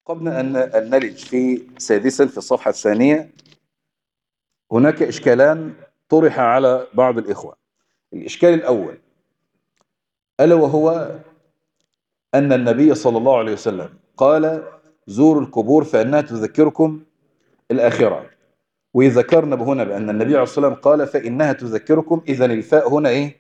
قبل أن أن نلج في سادسا في الصفحة الثانية هناك إشكالان طرح على بعض الإخوة الإشكال الأول ألا وهو أن النبي صلى الله عليه وسلم قال زوروا القبور فإنها تذكركم الآخرة وذكرنا هنا بأن النبي عليه الصلاة والسلام قال فإنها تذكركم إذا الفاء هنا إيه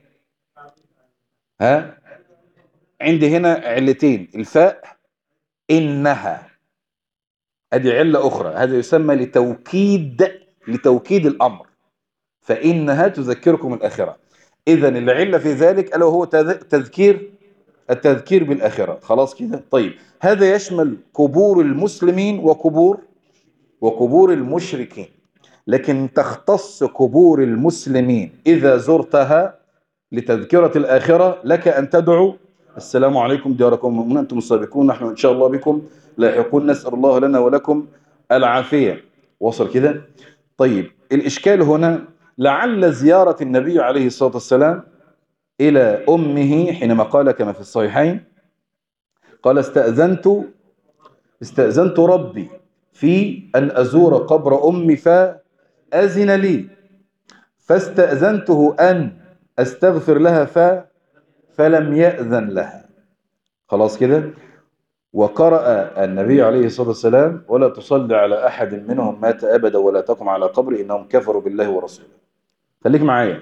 ها عندي هنا علتين الفاء إنها هذه علة أخرى هذا يسمى لتوكيد لتوكيد الأمر فإنها تذكركم الآخرة إذا العلة في ذلك ألا هو تذكير التذكير بالآخرة خلاص كده طيب هذا يشمل قبور المسلمين وقبور وقبور المشركين لكن تختص قبور المسلمين إذا زرتها لتذكرة الآخرة لك أن تدعو السلام عليكم دياركم من أنتم السابقون نحن إن شاء الله بكم لاحقون نسأل الله لنا ولكم العافية وصل كده طيب الإشكال هنا لعل زيارة النبي عليه الصلاة والسلام إلى أمه حينما قال كما في الصحيحين قال استأذنت استأذنت ربي في أن أزور قبر أمي فأذن لي فاستأذنته أن أستغفر لها ف فلم يأذن لها خلاص كده وقرأ النبي عليه الصلاة والسلام ولا تصلي على أحد منهم مات أبدا ولا تقم على قبر إنهم كفروا بالله ورسوله خليك معايا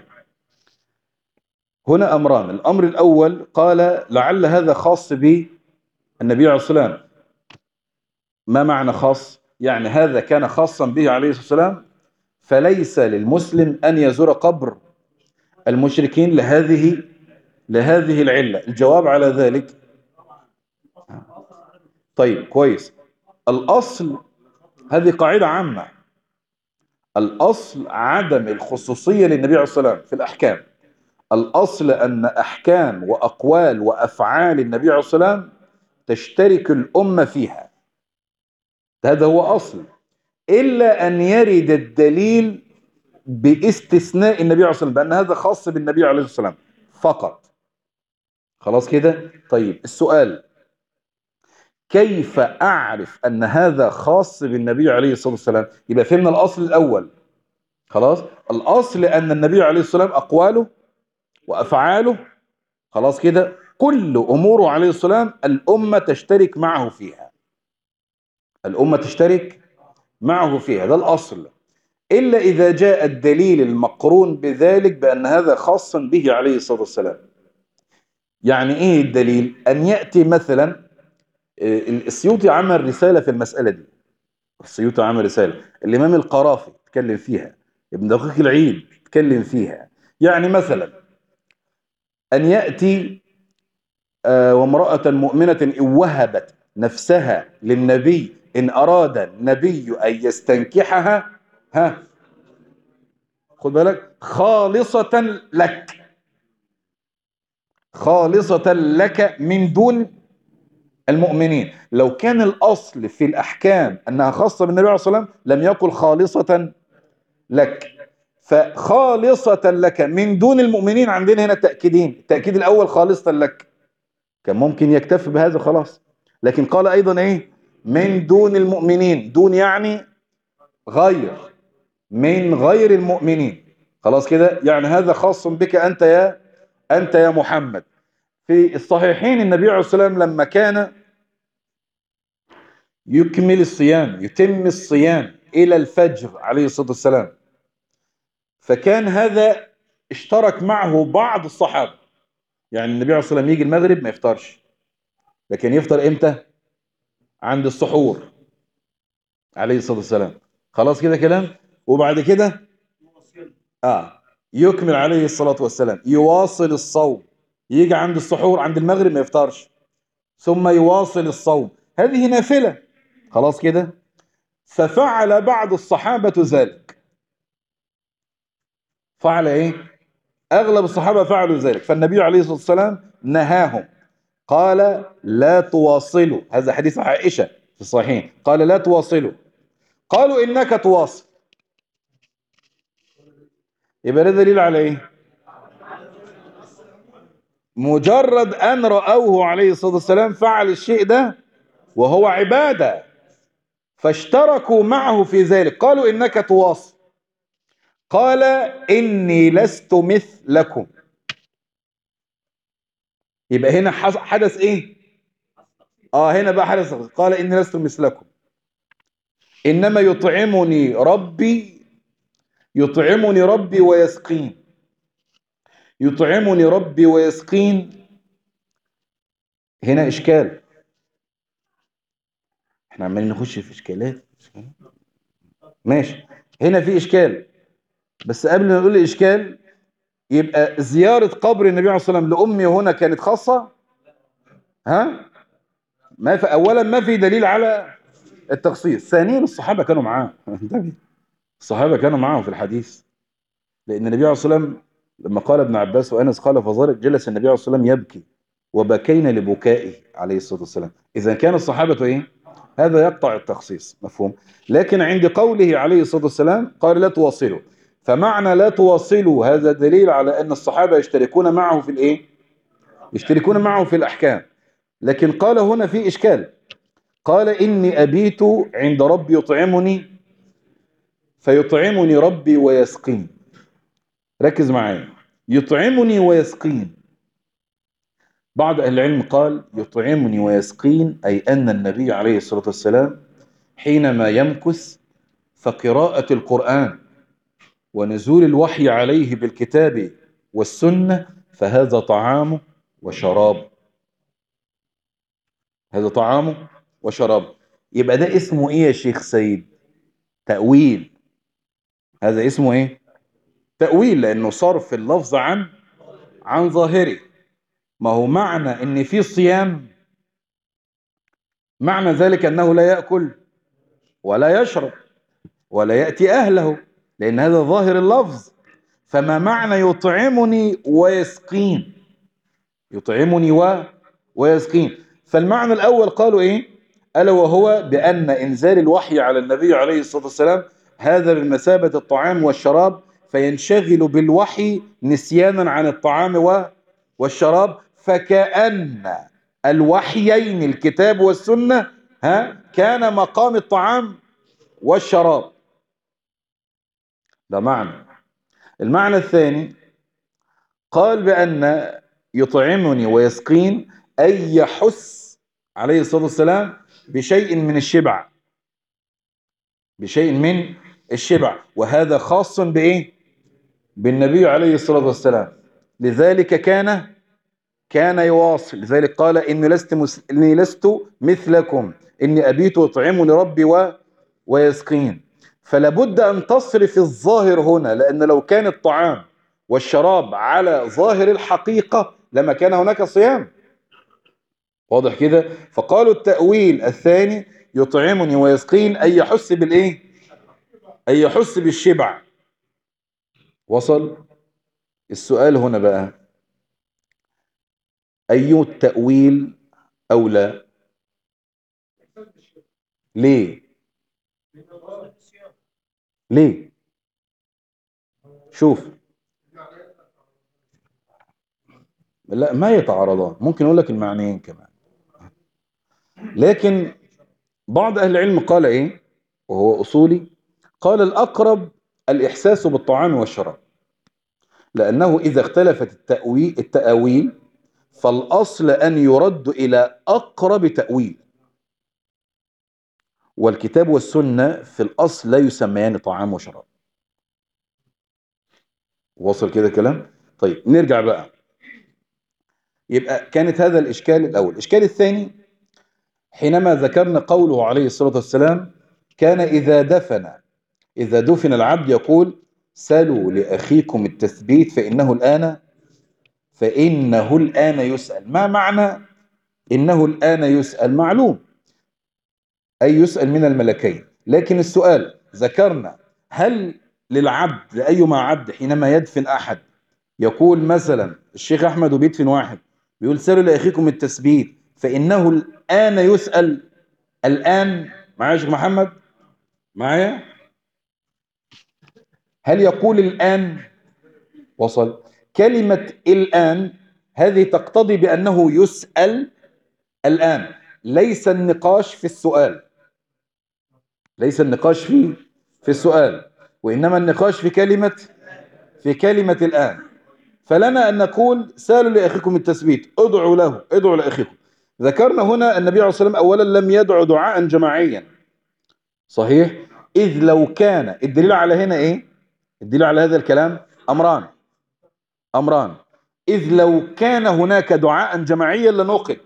هنا أمران الأمر الأول قال لعل هذا خاص بالنبي عليه الصلاة والسلام ما معنى خاص يعني هذا كان خاصا به عليه الصلاة والسلام فليس للمسلم أن يزور قبر المشركين لهذه لهذه العلة الجواب على ذلك طيب كويس الأصل هذه قاعدة عامة الأصل عدم الخصوصية للنبي عليه الصلاة والسلام في الأحكام الأصل أن أحكام وأقوال وأفعال النبي عليه الصلاة والسلام تشترك الأمة فيها هذا هو أصل إلا أن يرد الدليل باستثناء النبي عليه الصلاة والسلام بأن هذا خاص بالنبي عليه الصلاة والسلام فقط خلاص كده طيب السؤال كيف أعرف أن هذا خاص بالنبي عليه الصلاة والسلام يبقى فهمنا الأصل الأول خلاص الأصل أن النبي عليه الصلاة والسلام أقواله وأفعاله خلاص كده كل أموره عليه السلام الأمة تشترك معه فيها الأمة تشترك معه فيها ده الأصل إلا إذا جاء الدليل المقرون بذلك بأن هذا خاص به عليه الصلاة والسلام يعني إيه الدليل أن يأتي مثلا السيوطي عمل رسالة في المسألة دي السيوطي عمل رسالة الإمام القرافي تكلم فيها ابن دقيق العيد تكلم فيها يعني مثلا أن يأتي وامرأة مؤمنة إن وهبت نفسها للنبي إن أراد النبي أن يستنكحها ها خد بالك خالصة لك خالصة لك من دون المؤمنين لو كان الأصل في الأحكام أنها خاصة بالنبي عليه الصلاة والسلام لم يقل خالصة لك فخالصة لك من دون المؤمنين عندنا هنا تأكيدين التأكيد الأول خالصة لك كان ممكن يكتفي بهذا خلاص لكن قال أيضا إيه من دون المؤمنين دون يعني غير من غير المؤمنين خلاص كده يعني هذا خاص بك أنت يا أنت يا محمد في الصحيحين النبي عليه الصلاة والسلام لما كان يكمل الصيام يتم الصيام إلى الفجر عليه الصلاة والسلام فكان هذا اشترك معه بعض الصحابة يعني النبي عليه الصلاة والسلام يجي المغرب ما يفطرش لكن يفطر امتى عند السحور عليه الصلاة والسلام خلاص كده كلام وبعد كده اه يكمل عليه الصلاة والسلام يواصل الصوم يجي عند السحور عند المغرب ما يفطرش ثم يواصل الصوم هذه نافلة خلاص كده ففعل بعض الصحابة ذلك فعل ايه اغلب الصحابة فعلوا ذلك فالنبي عليه الصلاة والسلام نهاهم قال لا تواصلوا هذا حديث عائشة في الصحيحين قال لا تواصلوا قالوا إنك تواصل يبقى ده دليل على ايه مجرد أن رأوه عليه الصلاة والسلام فعل الشيء ده وهو عبادة فاشتركوا معه في ذلك قالوا إنك تواصل قال إني لست مثلكم يبقى هنا حدث إيه آه هنا بقى حدث قال إني لست مثلكم إنما يطعمني ربي يطعمني ربي ويسقين يطعمني ربي ويسقين هنا إشكال احنا عمالين نخش في إشكالات ماشي هنا في إشكال بس قبل ما نقول الإشكال يبقى زيارة قبر النبي عليه الصلاة والسلام لأمي هنا كانت خاصة ها ما في أولا ما في دليل على التخصيص ثانيا الصحابة كانوا معاه الصحابة كانوا معاه في الحديث لأن النبي عليه الصلاة والسلام لما قال ابن عباس وأنس قال فظلت جلس النبي عليه الصلاة والسلام يبكي وبكينا لبكائه عليه الصلاة والسلام إذا كان الصحابة إيه هذا يقطع التخصيص مفهوم لكن عند قوله عليه الصلاة والسلام قال لا تواصلوا فمعنى لا تواصلوا هذا دليل على أن الصحابة يشتركون معه في الإيه يشتركون معه في الأحكام لكن قال هنا في إشكال قال إني أبيت عند ربي يطعمني فيطعمني ربي ويسقين ركز معايا يطعمني ويسقين بعض أهل العلم قال يطعمني ويسقين أي أن النبي عليه الصلاة والسلام حينما يمكث فقراءة القرآن ونزول الوحي عليه بالكتاب والسنة فهذا طعامه وشرابه هذا طعامه وشرابه يبقى ده اسمه ايه يا شيخ سيد تأويل هذا اسمه ايه تأويل لانه صرف اللفظ عن عن ظاهره ما هو معنى ان في صيام معنى ذلك انه لا يأكل ولا يشرب ولا يأتي اهله لان هذا ظاهر اللفظ فما معنى يطعمني ويسقين يطعمني و ويسقين فالمعنى الاول قالوا ايه ألا وهو بأن إنزال الوحي على النبي عليه الصلاة والسلام هذا بمثابة الطعام والشراب فينشغل بالوحي نسيانا عن الطعام والشراب فكأن الوحيين الكتاب والسنة ها كان مقام الطعام والشراب ده معنى المعنى الثاني قال بأن يطعمني ويسقين أي يحس عليه الصلاة والسلام بشيء من الشبع بشيء من الشبع وهذا خاص بإيه بالنبي عليه الصلاة والسلام لذلك كان كان يواصل لذلك قال إني لست, مس... إني لست مثلكم إني أبيت يطعمني ربي و... ويسقين فلابد أن تصرف الظاهر هنا لأن لو كان الطعام والشراب على ظاهر الحقيقة لما كان هناك صيام واضح كده فقالوا التأويل الثاني يطعمني ويسقين أي يحس بالإيه أي يحس بالشبع وصل السؤال هنا بقى أي التأويل أولى ليه ليه شوف لا ما يتعارضان ممكن اقول لك المعنيين كمان لكن بعض اهل العلم قال ايه وهو اصولي قال الاقرب الاحساس بالطعام والشراب لانه اذا اختلفت التأويل التأويل فالاصل ان يرد الى اقرب تأويل والكتاب والسنة في الأصل لا يسميان طعام وشراب وصل كده كلام طيب نرجع بقى يبقى كانت هذا الإشكال الأول الإشكال الثاني حينما ذكرنا قوله عليه الصلاة والسلام كان إذا دفن إذا دفن العبد يقول سلوا لأخيكم التثبيت فإنه الآن فإنه الآن يسأل ما معنى إنه الآن يسأل معلوم أي يسأل من الملكين لكن السؤال ذكرنا هل للعبد لأيما عبد حينما يدفن أحد يقول مثلا الشيخ أحمد وبيدفن واحد بيقول سألوا لأخيكم التثبيت فإنه الآن يسأل الآن معايا شيخ محمد معايا هل يقول الآن وصل كلمة الآن هذه تقتضي بأنه يسأل الآن ليس النقاش في السؤال ليس النقاش في في السؤال وإنما النقاش في كلمة في كلمة الآن فلنا أن نقول سالوا لأخيكم التثبيت ادعوا له ادعوا لأخيكم ذكرنا هنا النبي عليه الصلاة والسلام أولا لم يدعو دعاء جماعيا صحيح إذ لو كان الدليل على هنا إيه الدليل على هذا الكلام أمران أمران إذ لو كان هناك دعاء جماعيا لنقل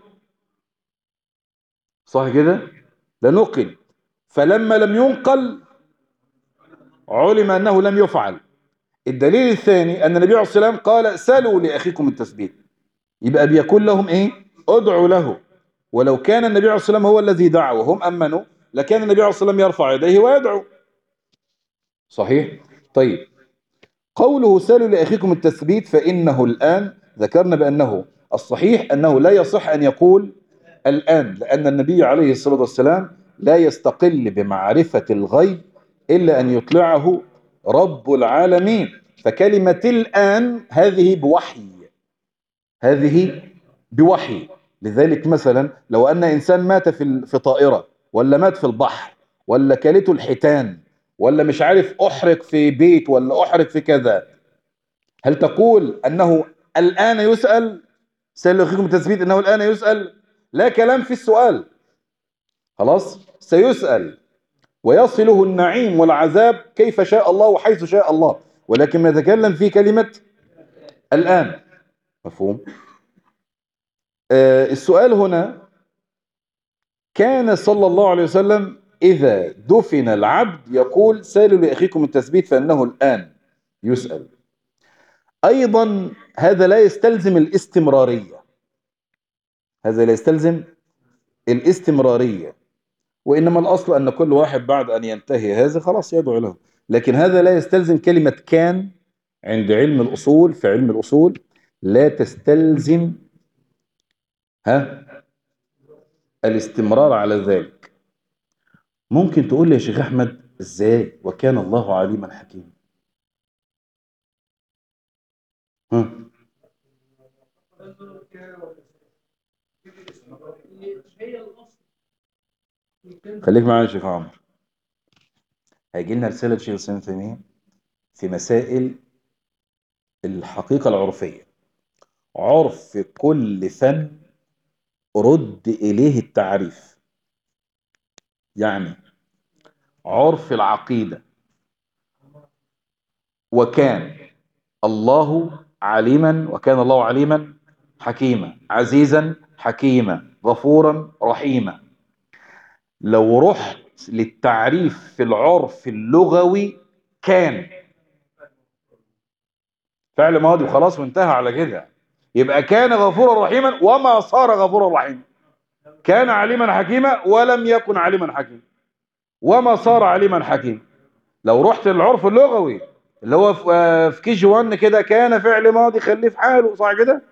صح كده لنقل فلما لم ينقل علم أنه لم يفعل الدليل الثاني أن النبي عليه الصلاة والسلام قال سلوا لأخيكم التثبيت يبقى بيكون لهم إيه ادعوا له ولو كان النبي عليه الصلاة والسلام هو الذي دعا وهم أمنوا لكان النبي عليه الصلاة والسلام يرفع يديه ويدعو صحيح طيب قوله سالوا لأخيكم التثبيت فإنه الآن ذكرنا بأنه الصحيح أنه لا يصح أن يقول الآن لأن النبي عليه الصلاة والسلام لا يستقل بمعرفة الغيب إلا أن يطلعه رب العالمين فكلمة الآن هذه بوحي هذه بوحي لذلك مثلا لو أن إنسان مات في في طائرة ولا مات في البحر ولا كلته الحيتان ولا مش عارف أحرق في بيت ولا أحرق في كذا هل تقول أنه الآن يسأل سأل أخيكم التثبيت أنه الآن يسأل لا كلام في السؤال خلاص سيسأل ويصله النعيم والعذاب كيف شاء الله وحيث شاء الله ولكن نتكلم في كلمة الآن مفهوم آه السؤال هنا كان صلى الله عليه وسلم إذا دفن العبد يقول سالوا لأخيكم التثبيت فإنه الآن يسأل أيضا هذا لا يستلزم الاستمرارية هذا لا يستلزم الاستمرارية وإنما الأصل أن كل واحد بعد أن ينتهي هذا خلاص يدعو له لكن هذا لا يستلزم كلمة كان عند علم الأصول في علم الأصول لا تستلزم ها الاستمرار على ذلك ممكن تقول لي يا شيخ أحمد إزاي وكان الله عليما حكيما ها خليك معايا يا شيخ عمرو هيجي لنا رسالة شيخ الإسلام تيمية في مسائل الحقيقة العرفية عرف كل فن رد إليه التعريف يعني عرف العقيدة وكان الله عليما وكان الله عليما حكيما عزيزا حكيما غفورا رحيما لو رحت للتعريف في العرف اللغوي كان فعل ماضي وخلاص وانتهى على كده يبقى كان غفورا رحيما وما صار غفورا رحيما كان عليما حكيما ولم يكن عليما حكيما وما صار عليما حكيما لو رحت للعرف اللغوي اللي هو في كي جي 1 كده كان فعل ماضي خليه في حاله صح كده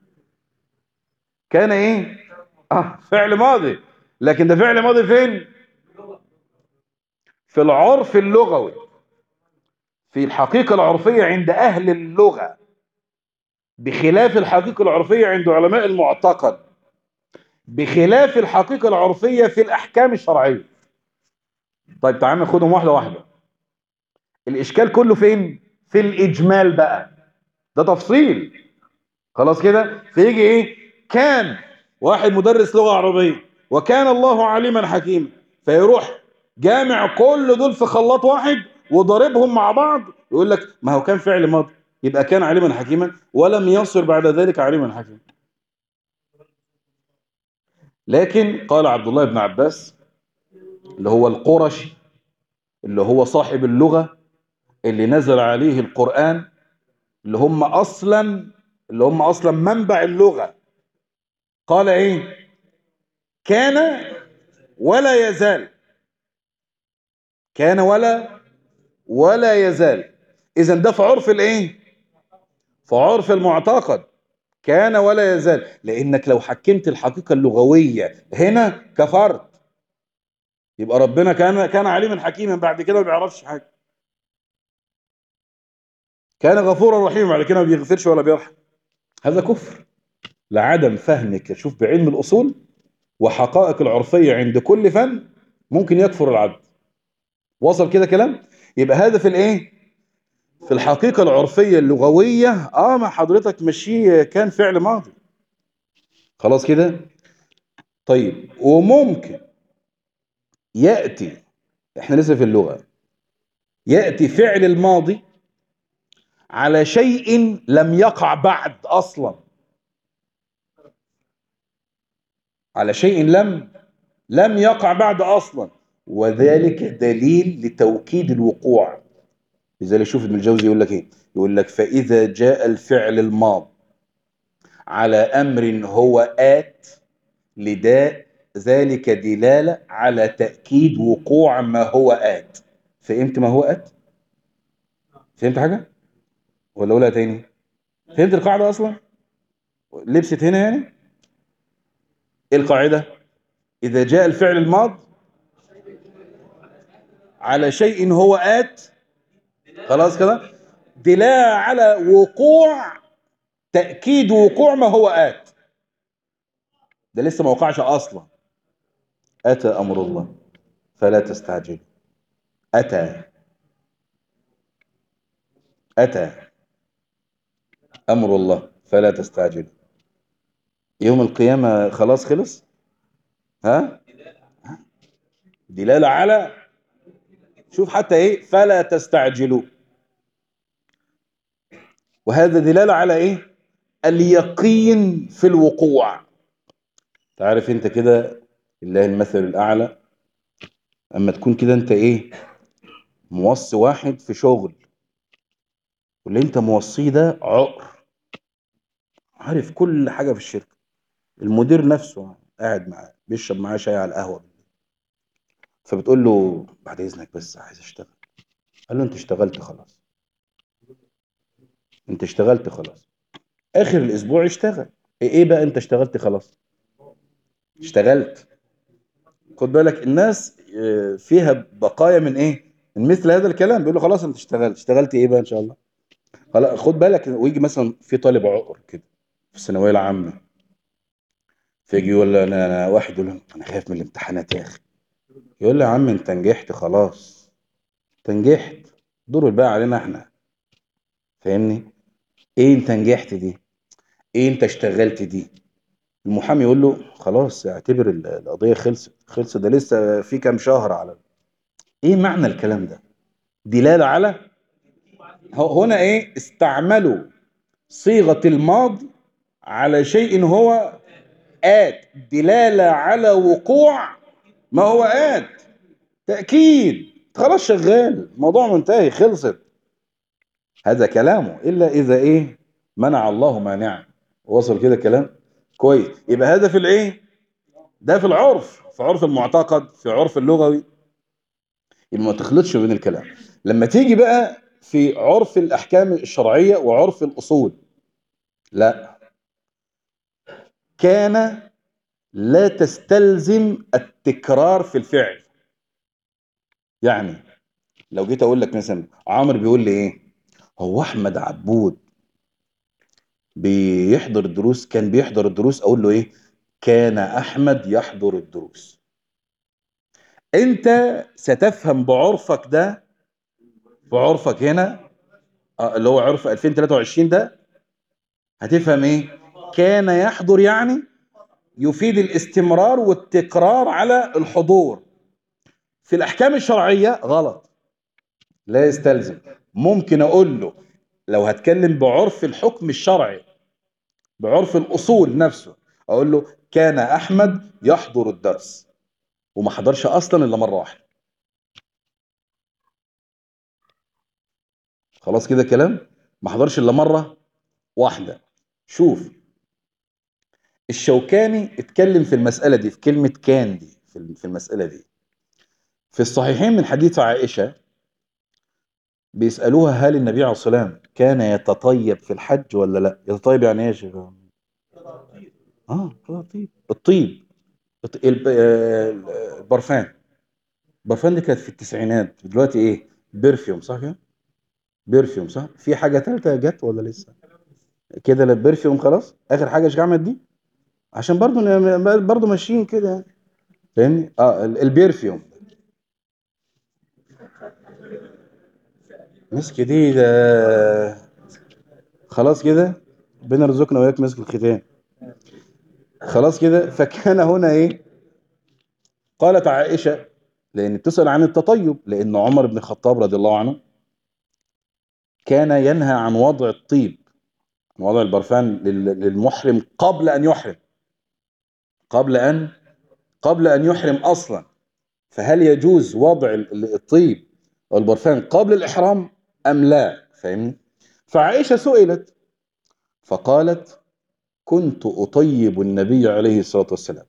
كان ايه اه فعل ماضي لكن ده فعل ماضي فين في العرف اللغوي في الحقيقة العرفية عند أهل اللغة بخلاف الحقيقة العرفية عند علماء المعتقد بخلاف الحقيقة العرفية في الأحكام الشرعية طيب تعال ناخدهم واحدة واحدة الإشكال كله فين في الإجمال بقى ده تفصيل خلاص كده فيجي إيه كان واحد مدرس لغة عربية وكان الله عليما حكيما فيروح جامع كل دول في خلاط واحد وضاربهم مع بعض يقول لك ما هو كان فعل ماضي يبقى كان عليما حكيما ولم يصر بعد ذلك عليما حكيما لكن قال عبد الله بن عباس اللي هو القرشي اللي هو صاحب اللغة اللي نزل عليه القرآن اللي هم أصلا اللي هم أصلا منبع اللغة قال إيه كان ولا يزال كان ولا ولا يزال إذا ده في عرف الإيه في عرف المعتقد كان ولا يزال لأنك لو حكمت الحقيقة اللغوية هنا كفرت يبقى ربنا كان كان عليما حكيما بعد كده ما بيعرفش حاجة كان غفورا رحيما بعد كده ما بيغفرش ولا بيرحم هذا كفر لعدم فهمك شوف بعلم الأصول وحقائق العرفية عند كل فن ممكن يكفر العبد وصل كده كلام يبقى هذا في الايه في الحقيقة العرفية اللغوية اه ما حضرتك مشيه كان فعل ماضي خلاص كده طيب وممكن يأتي احنا لسه في اللغة يأتي فعل الماضي على شيء لم يقع بعد أصلا على شيء لم لم يقع بعد أصلا وذلك دليل لتوكيد الوقوع لذلك شوف ابن الجوزي يقول لك ايه يقول لك فإذا جاء الفعل الماض على أمر هو آت لداء ذلك دلالة على تأكيد وقوع ما هو آت فهمت ما هو آت فهمت حاجة ولا أقولها تاني فهمت القاعدة أصلا لبست هنا يعني إيه القاعدة إذا جاء الفعل الماض على شيء هو آت خلاص كده دلالة على وقوع تأكيد وقوع ما هو آت ده لسه ما وقعش أصلا أتى أمر الله فلا تستعجل أتى أتى أمر الله فلا تستعجل يوم القيامة خلاص خلص ها دلالة على شوف حتى ايه فلا تستعجلوا وهذا دلالة على ايه اليقين في الوقوع تعرف انت كده الله المثل الاعلى اما تكون كده انت ايه موصي واحد في شغل واللي انت موصيه ده عقر عارف كل حاجة في الشركة المدير نفسه قاعد معاه بيشرب معاه شاي على القهوة فبتقول له بعد اذنك بس عايز اشتغل قال له انت اشتغلت خلاص انت اشتغلت خلاص اخر الاسبوع اشتغل ايه بقى انت اشتغلت خلاص اشتغلت خد بالك الناس فيها بقايا من ايه من مثل هذا الكلام بيقول له خلاص انت اشتغلت اشتغلت ايه بقى ان شاء الله خلاص خد بالك ويجي مثلا في طالب عقر كده في الثانويه العامه فيجي يقول له انا انا واحد يقول له انا خايف من الامتحانات يا اخي يقول له يا عم انت نجحت خلاص انت نجحت دور الباقي علينا احنا فاهمني ايه انت نجحت دي ايه انت اشتغلت دي المحامي يقول له خلاص اعتبر القضيه خلصت خلصت ده لسه في كام شهر على ايه معنى الكلام ده دلاله على هنا ايه استعملوا صيغه الماضي على شيء هو آت دلالة على وقوع ما هو آت تأكيد خلاص شغال الموضوع منتهي خلصت هذا كلامه إلا إذا إيه منع الله مانعا وصل كده كلام كويس يبقى هذا في الإيه ده في العرف في عرف المعتقد في عرف اللغوي يبقى ما تخلطش بين الكلام لما تيجي بقى في عرف الأحكام الشرعية وعرف الأصول لا كان لا تستلزم التكرار في الفعل يعني لو جيت اقول لك مثلا عمرو بيقول لي ايه هو احمد عبود بيحضر الدروس كان بيحضر الدروس اقول له ايه كان احمد يحضر الدروس انت ستفهم بعرفك ده بعرفك هنا اللي هو عرف 2023 ده هتفهم ايه كان يحضر يعني يفيد الاستمرار والتكرار على الحضور في الأحكام الشرعية غلط لا يستلزم ممكن أقول له لو هتكلم بعرف الحكم الشرعي بعرف الأصول نفسه أقول له كان أحمد يحضر الدرس وما حضرش أصلا إلا مرة واحدة خلاص كده كلام ما حضرش إلا مرة واحدة شوف الشوكاني اتكلم في المسألة دي في كلمة كان دي في المسألة دي في الصحيحين من حديث عائشة بيسألوها هل النبي عليه الصلاة والسلام كان يتطيب في الحج ولا لا يتطيب يعني ايه يا شيخ اه الطيب الطيب البرفان البرفان دي كانت في التسعينات دلوقتي ايه بيرفيوم صح كده بيرفيوم صح في حاجة ثالثة جت ولا لسه كده البرفيوم خلاص اخر حاجة ايش عملت دي عشان برضو برضو ماشيين كده فاهمني اه البرفيوم مسك دي ده خلاص كده ربنا يرزقنا وياك مسك الختان خلاص كده فكان هنا ايه قالت عائشة لأن بتسأل عن التطيب لأن عمر بن الخطاب رضي الله عنه كان ينهى عن وضع الطيب وضع البرفان لل- للمحرم قبل أن يحرم قبل أن قبل أن يحرم أصلا فهل يجوز وضع ال- ال- الطيب والبرفان قبل الإحرام أم لا فاهمني فعائشة سئلت فقالت كنت أطيب النبي عليه الصلاة والسلام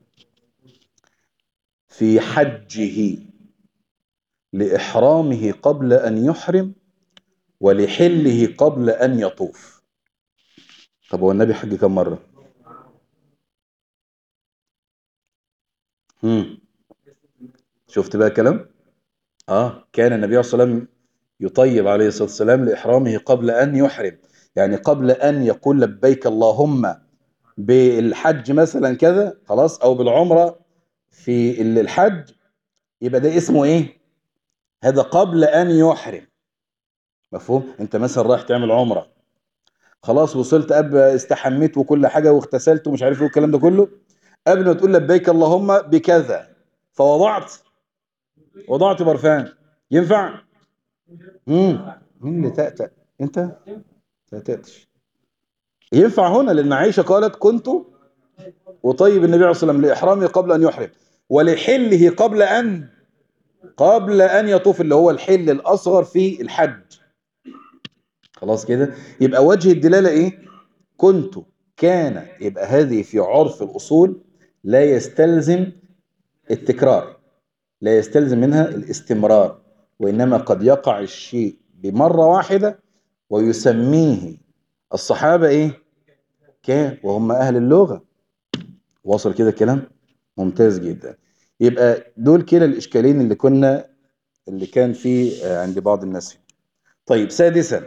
في حجه لإحرامه قبل أن يحرم ولحله قبل أن يطوف طب هو النبي حج كم مرة مم. شفت بقى الكلام اه كان النبي صلى الله عليه وسلم يطيب عليه الصلاة والسلام لإحرامه قبل أن يحرم يعني قبل أن يقول لبيك اللهم بالحج مثلا كذا خلاص أو بالعمرة في الحج يبقى ده اسمه إيه هذا قبل أن يحرم مفهوم انت مثلا رايح تعمل عمرة خلاص وصلت أب استحميت وكل حاجة واغتسلت ومش عارف ايه والكلام ده كله قبل ما تقول لبيك اللهم بكذا فوضعت وضعت برفان ينفع امم مين اللي تأتأ انت تأتأتش ينفع هنا لأن عائشة قالت كنت وطيب النبي عليه الصلاة والسلام لإحرامه قبل أن يحرم ولحله قبل أن قبل أن يطوف اللي هو الحل الأصغر في الحج خلاص كده يبقى وجه الدلالة إيه كنت كان يبقى هذه في عرف الأصول لا يستلزم التكرار لا يستلزم منها الاستمرار وإنما قد يقع الشيء بمرة واحدة ويسميه الصحابة إيه كان وهم أهل اللغة وصل كده الكلام ممتاز جدا يبقى دول كده الإشكالين اللي كنا اللي كان في عند بعض الناس طيب سادسا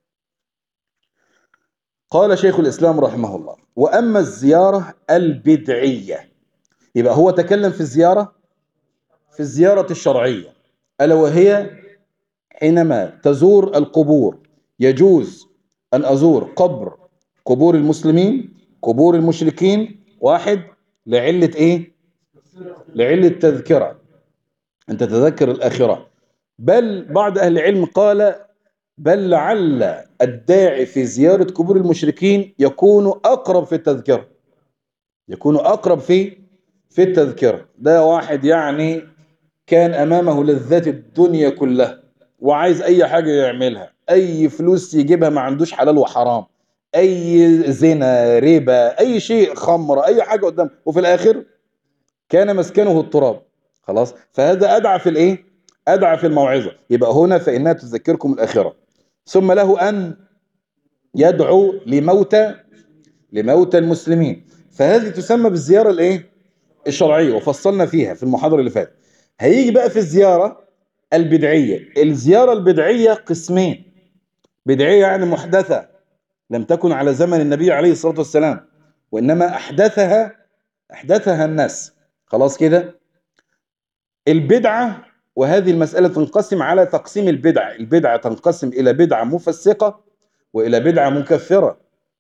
قال شيخ الإسلام رحمه الله وأما الزيارة البدعية يبقى هو تكلم في الزيارة في الزيارة الشرعية ألا وهي حينما تزور القبور يجوز أن أزور قبر قبور المسلمين قبور المشركين واحد لعلة إيه لعلة تذكرة أن تتذكر الآخرة بل بعض أهل العلم قال بل لعل الداعي في زيارة قبور المشركين يكون أقرب في التذكرة يكون أقرب في في التذكرة ده واحد يعني كان أمامه لذات الدنيا كلها وعايز أي حاجة يعملها أي فلوس يجيبها ما عندوش حلال وحرام أي زنا ربا أي شيء خمر أي حاجة قدام وفي الآخر كان مسكنه التراب خلاص فهذا أدعى في الإيه أدعى في الموعظة يبقى هنا فإنها تذكركم الآخرة ثم له أن يدعو لموتى لموتى المسلمين فهذه تسمى بالزيارة الإيه الشرعية وفصلنا فيها في المحاضرة اللي فاتت هيجي بقى في الزيارة البدعية الزيارة البدعية قسمين بدعية يعني محدثة لم تكن على زمن النبي عليه الصلاة والسلام وإنما أحدثها أحدثها الناس خلاص كده البدعة وهذه المسألة تنقسم على تقسيم البدع البدعة تنقسم إلى بدعة مفسقة وإلى بدعة مكفرة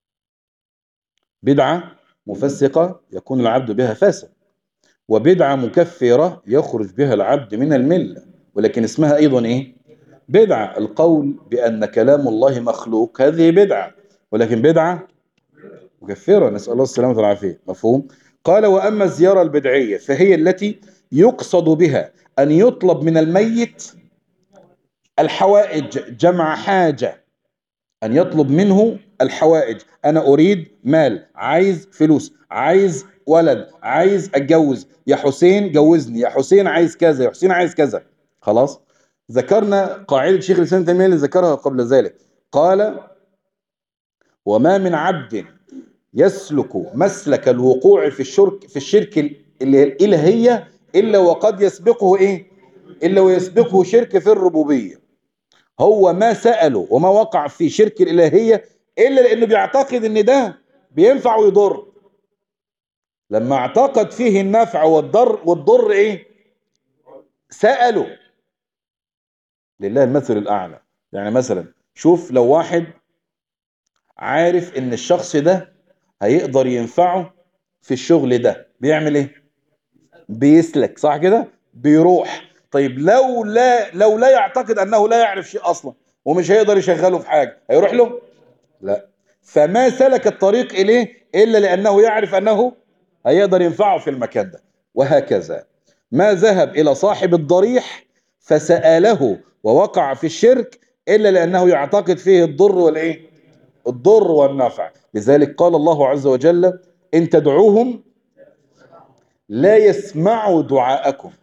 بدعة مفسقة يكون العبد بها فاسد وبدعة مكفرة يخرج بها العبد من الملة ولكن اسمها أيضا إيه بدعة القول بأن كلام الله مخلوق هذه بدعة ولكن بدعة مكفرة نسأل الله السلامة والعافية مفهوم قال وأما الزيارة البدعية فهي التي يقصد بها أن يطلب من الميت الحوائج جمع حاجة أن يطلب منه الحوائج أنا أريد مال عايز فلوس عايز ولد عايز أتجوز يا حسين جوزني يا حسين عايز كذا يا حسين عايز كذا خلاص ذكرنا قاعدة شيخ الإسلام تيمية اللي ذكرها قبل ذلك قال وما من عبد يسلك مسلك الوقوع في الشرك في الشرك الإلهية إلا وقد يسبقه إيه إلا ويسبقه شرك في الربوبية هو ما سأله وما وقع في شرك الإلهية إلا لأنه بيعتقد إن ده بينفع ويضر لما اعتقد فيه النفع والضر والضر إيه سأله لله المثل الأعلى يعني مثلا شوف لو واحد عارف ان الشخص ده هيقدر ينفعه في الشغل ده بيعمل ايه بيسلك صح كده بيروح طيب لو لا لو لا يعتقد انه لا يعرف شيء اصلا ومش هيقدر يشغله في حاجه هيروح له لا فما سلك الطريق اليه الا لانه يعرف انه هيقدر ينفعه في المكان ده وهكذا ما ذهب الى صاحب الضريح فساله ووقع في الشرك الا لانه يعتقد فيه الضر والايه الضر والنفع لذلك قال الله عز وجل ان تدعوهم لا يسمعوا دعاءكم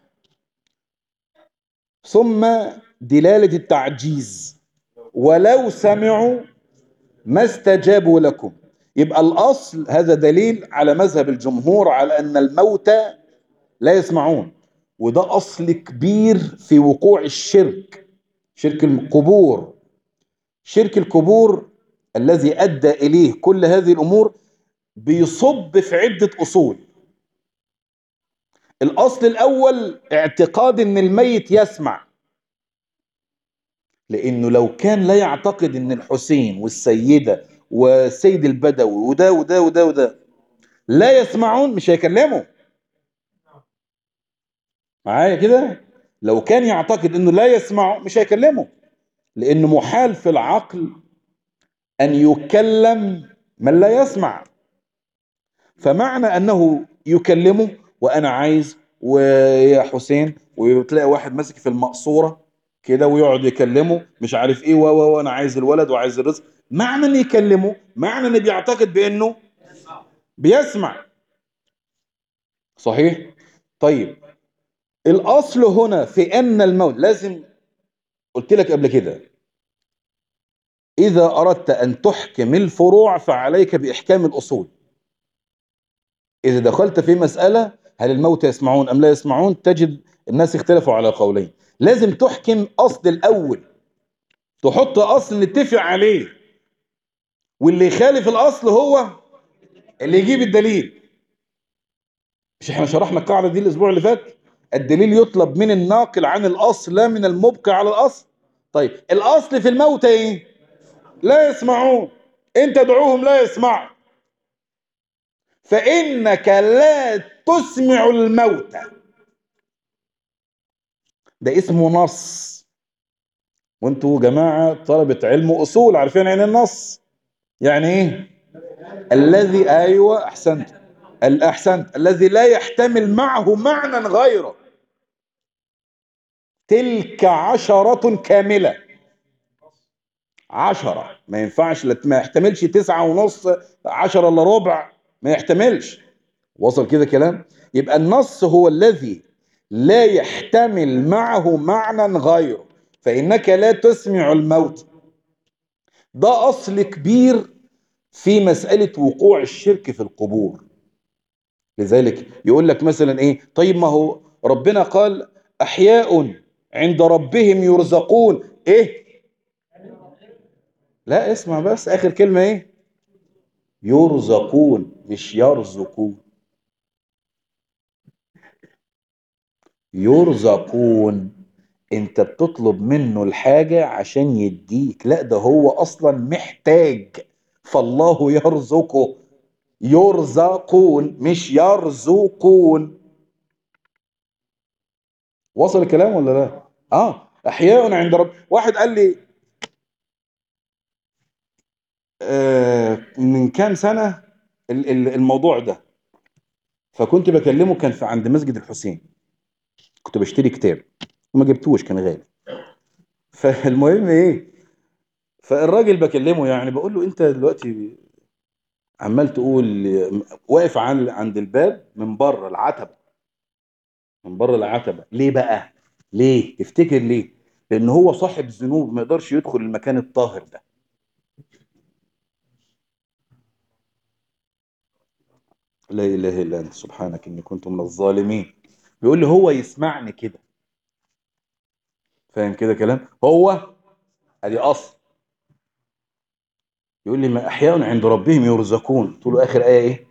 ثم دلالة التعجيز ولو سمعوا ما استجابوا لكم يبقى الأصل هذا دليل على مذهب الجمهور على أن الموتى لا يسمعون وده أصل كبير في وقوع الشرك شرك القبور شرك القبور الذي أدى إليه كل هذه الأمور بيصب في عدة أصول الأصل الأول اعتقاد أن الميت يسمع لأنه لو كان لا يعتقد أن الحسين والسيدة والسيد البدوي وده وده وده وده لا يسمعون مش هيكلموا معايا كده لو كان يعتقد أنه لا يسمعوا مش هيكلموا لأنه محال في العقل أن يكلم من لا يسمع فمعنى أنه يكلمه وانا عايز ويا حسين وتلاقي واحد ماسك في المقصوره كده ويقعد يكلمه مش عارف ايه و وانا عايز الولد وعايز الرزق معنى ان يكلمه معنى ان بيعتقد بانه بيسمع صحيح طيب الاصل هنا في ان الموت لازم قلت لك قبل كده اذا اردت ان تحكم الفروع فعليك باحكام الاصول إذا دخلت في مسألة هل الموت يسمعون أم لا يسمعون تجد الناس اختلفوا على قولين لازم تحكم أصل الأول تحط أصل نتفق عليه واللي يخالف الأصل هو اللي يجيب الدليل مش احنا شرحنا القاعدة دي الأسبوع اللي فات الدليل يطلب من الناقل عن الأصل لا من المبقي على الأصل طيب الأصل في الموت ايه لا يسمعون انت تدعوهم لا يسمعوا فإنك لا تسمع الموتى ده اسمه نص وانتوا جماعة طلبة علم أصول عارفين يعني النص يعني ايه الذي ايوه احسنت الاحسنت الذي لا يحتمل معه معنى غيره تلك عشرة كاملة عشرة ما ينفعش ما يحتملش تسعة ونص عشرة الا ربع ما يحتملش وصل كده كلام يبقى النص هو الذي لا يحتمل معه معنى غيره فإنك لا تسمع الموت ده أصل كبير في مسألة وقوع الشرك في القبور لذلك يقول لك مثلا ايه طيب ما هو ربنا قال أحياء عند ربهم يرزقون ايه لا اسمع بس آخر كلمة ايه يرزقون مش يرزقون يرزقون انت بتطلب منه الحاجة عشان يديك لا ده هو اصلا محتاج فالله يرزقه يرزقون مش يرزقون وصل الكلام ولا لا اه احياء عند رب واحد قال لي آه من كام سنة الموضوع ده فكنت بكلمه كان في عند مسجد الحسين كنت بشتري كتاب وما جبتوش كان غالي فالمهم ايه فالراجل بكلمه يعني بقول له انت دلوقتي عمال تقول واقف عند الباب من بره العتبه من بره العتبه ليه بقى ليه تفتكر ليه لان هو صاحب ذنوب ما يقدرش يدخل المكان الطاهر ده لا اله الا انت سبحانك اني كنت من الظالمين بيقول لي هو يسمعني كده فاهم كده كلام هو ادي اصل يقول لي ما احياء عند ربهم يرزقون قلت له اخر ايه ايه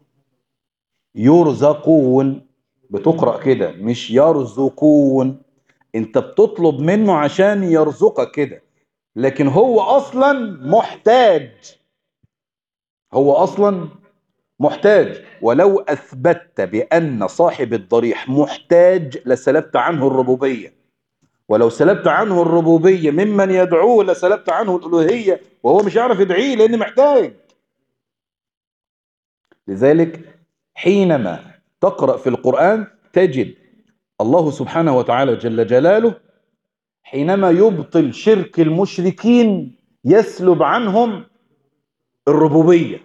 يرزقون بتقرا كده مش يرزقون انت بتطلب منه عشان يرزقك كده لكن هو اصلا محتاج هو اصلا محتاج ولو اثبتت بان صاحب الضريح محتاج لسلبت عنه الربوبيه ولو سلبت عنه الربوبيه ممن يدعوه لسلبت عنه الالوهيه وهو مش يعرف يدعيه لان محتاج لذلك حينما تقرا في القران تجد الله سبحانه وتعالى جل جلاله حينما يبطل شرك المشركين يسلب عنهم الربوبيه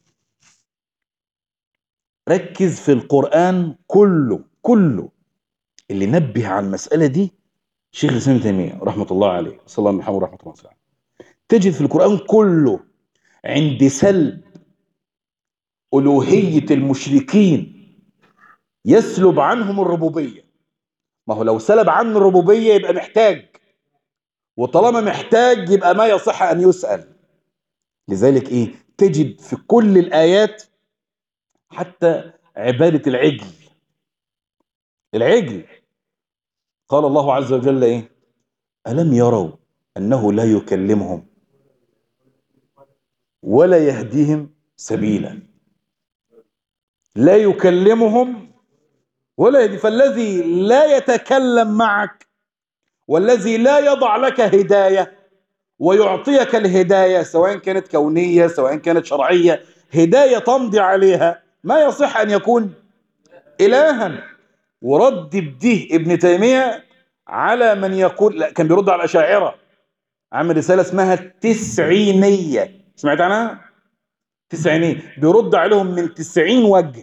ركز في القرآن كله كله اللي نبه على المسألة دي شيخ الإسلام ابن تيمية رحمة الله عليه صلى الله عليه محمد رحمة الله عليه تجد في القرآن كله عند سلب ألوهية المشركين يسلب عنهم الربوبية ما هو لو سلب عنه الربوبية يبقى محتاج وطالما محتاج يبقى ما يصح أن يسأل لذلك إيه تجد في كل الآيات حتى عبادة العجل العجل قال الله عز وجل ايه ألم يروا أنه لا يكلمهم ولا يهديهم سبيلا لا يكلمهم ولا يهدي فالذي لا يتكلم معك والذي لا يضع لك هداية ويعطيك الهداية سواء كانت كونية سواء كانت شرعية هداية تمضي عليها ما يصح أن يكون إلها ورد بده ابن تيمية على من يقول لا كان بيرد على الأشاعرة عمل رسالة اسمها التسعينية سمعت عنها؟ تسعينية بيرد عليهم من تسعين وجه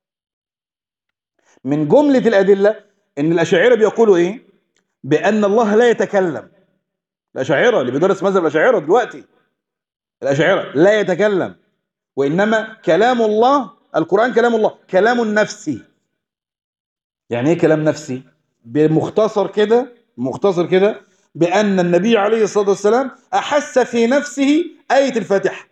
من جملة الأدلة إن الأشاعرة بيقولوا إيه؟ بأن الله لا يتكلم الأشاعرة اللي بيدرس مذهب الأشاعرة دلوقتي الأشاعرة لا يتكلم وإنما كلام الله القرآن كلام الله كلام نفسي يعني ايه كلام نفسي بمختصر كده مختصر كده بأن النبي عليه الصلاة والسلام أحس في نفسه آية الفاتحة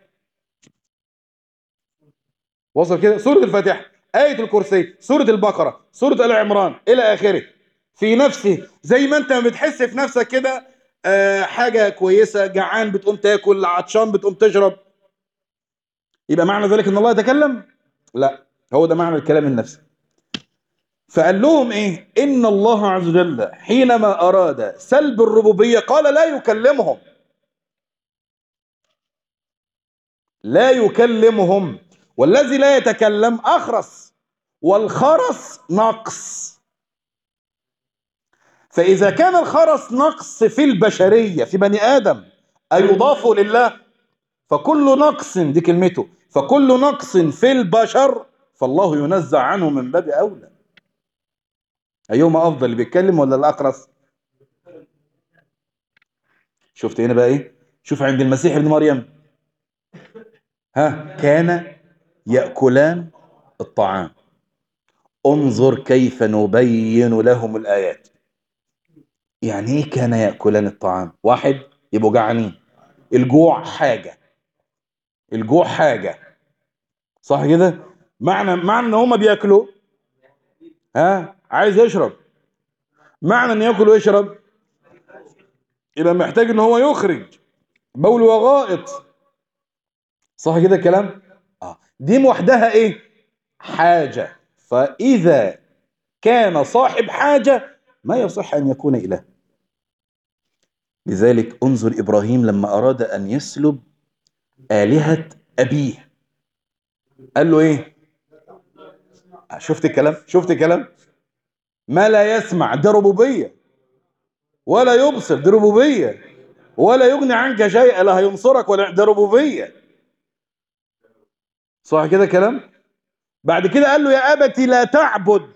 وصل كده سورة الفاتحة آية الكرسي سورة البقرة سورة آل عمران إلى آخره في نفسه زي ما أنت بتحس في نفسك كده آه حاجة كويسة جعان بتقوم تاكل عطشان بتقوم تشرب يبقى معنى ذلك ان الله يتكلم لا هو ده معنى الكلام النفسي فقال لهم ايه ان الله عز وجل حينما اراد سلب الربوبيه قال لا يكلمهم لا يكلمهم والذي لا يتكلم اخرس والخرس نقص فاذا كان الخرس نقص في البشريه في بني ادم ايضاف لله فكل نقص دي كلمته فكل نقص في البشر فالله ينزع عنه من باب أولى أيهما أفضل اللي بيتكلم ولا الأقرص شفت هنا بقى إيه شوف عند المسيح ابن مريم ها كان يأكلان الطعام انظر كيف نبين لهم الآيات يعني ايه كان يأكلان الطعام واحد يبقوا جعانين الجوع حاجة الجوع حاجة صح كده معنى معنى ان هما بياكلوا ها عايز يشرب معنى ان ياكل ويشرب يبقى محتاج ان هو يخرج بول وغائط صح كده الكلام اه دي وحدها ايه حاجة فاذا كان صاحب حاجة ما يصح ان يكون اله لذلك انظر ابراهيم لما اراد ان يسلب آلهة أبيه قال له إيه شفت الكلام شفت الكلام ما لا يسمع ده ربوبية ولا يبصر دي ربوبية ولا يغني عنك شيئا لا هينصرك ولا ده ربوبية صح كده كلام بعد كده قال له يا أبتي لا تعبد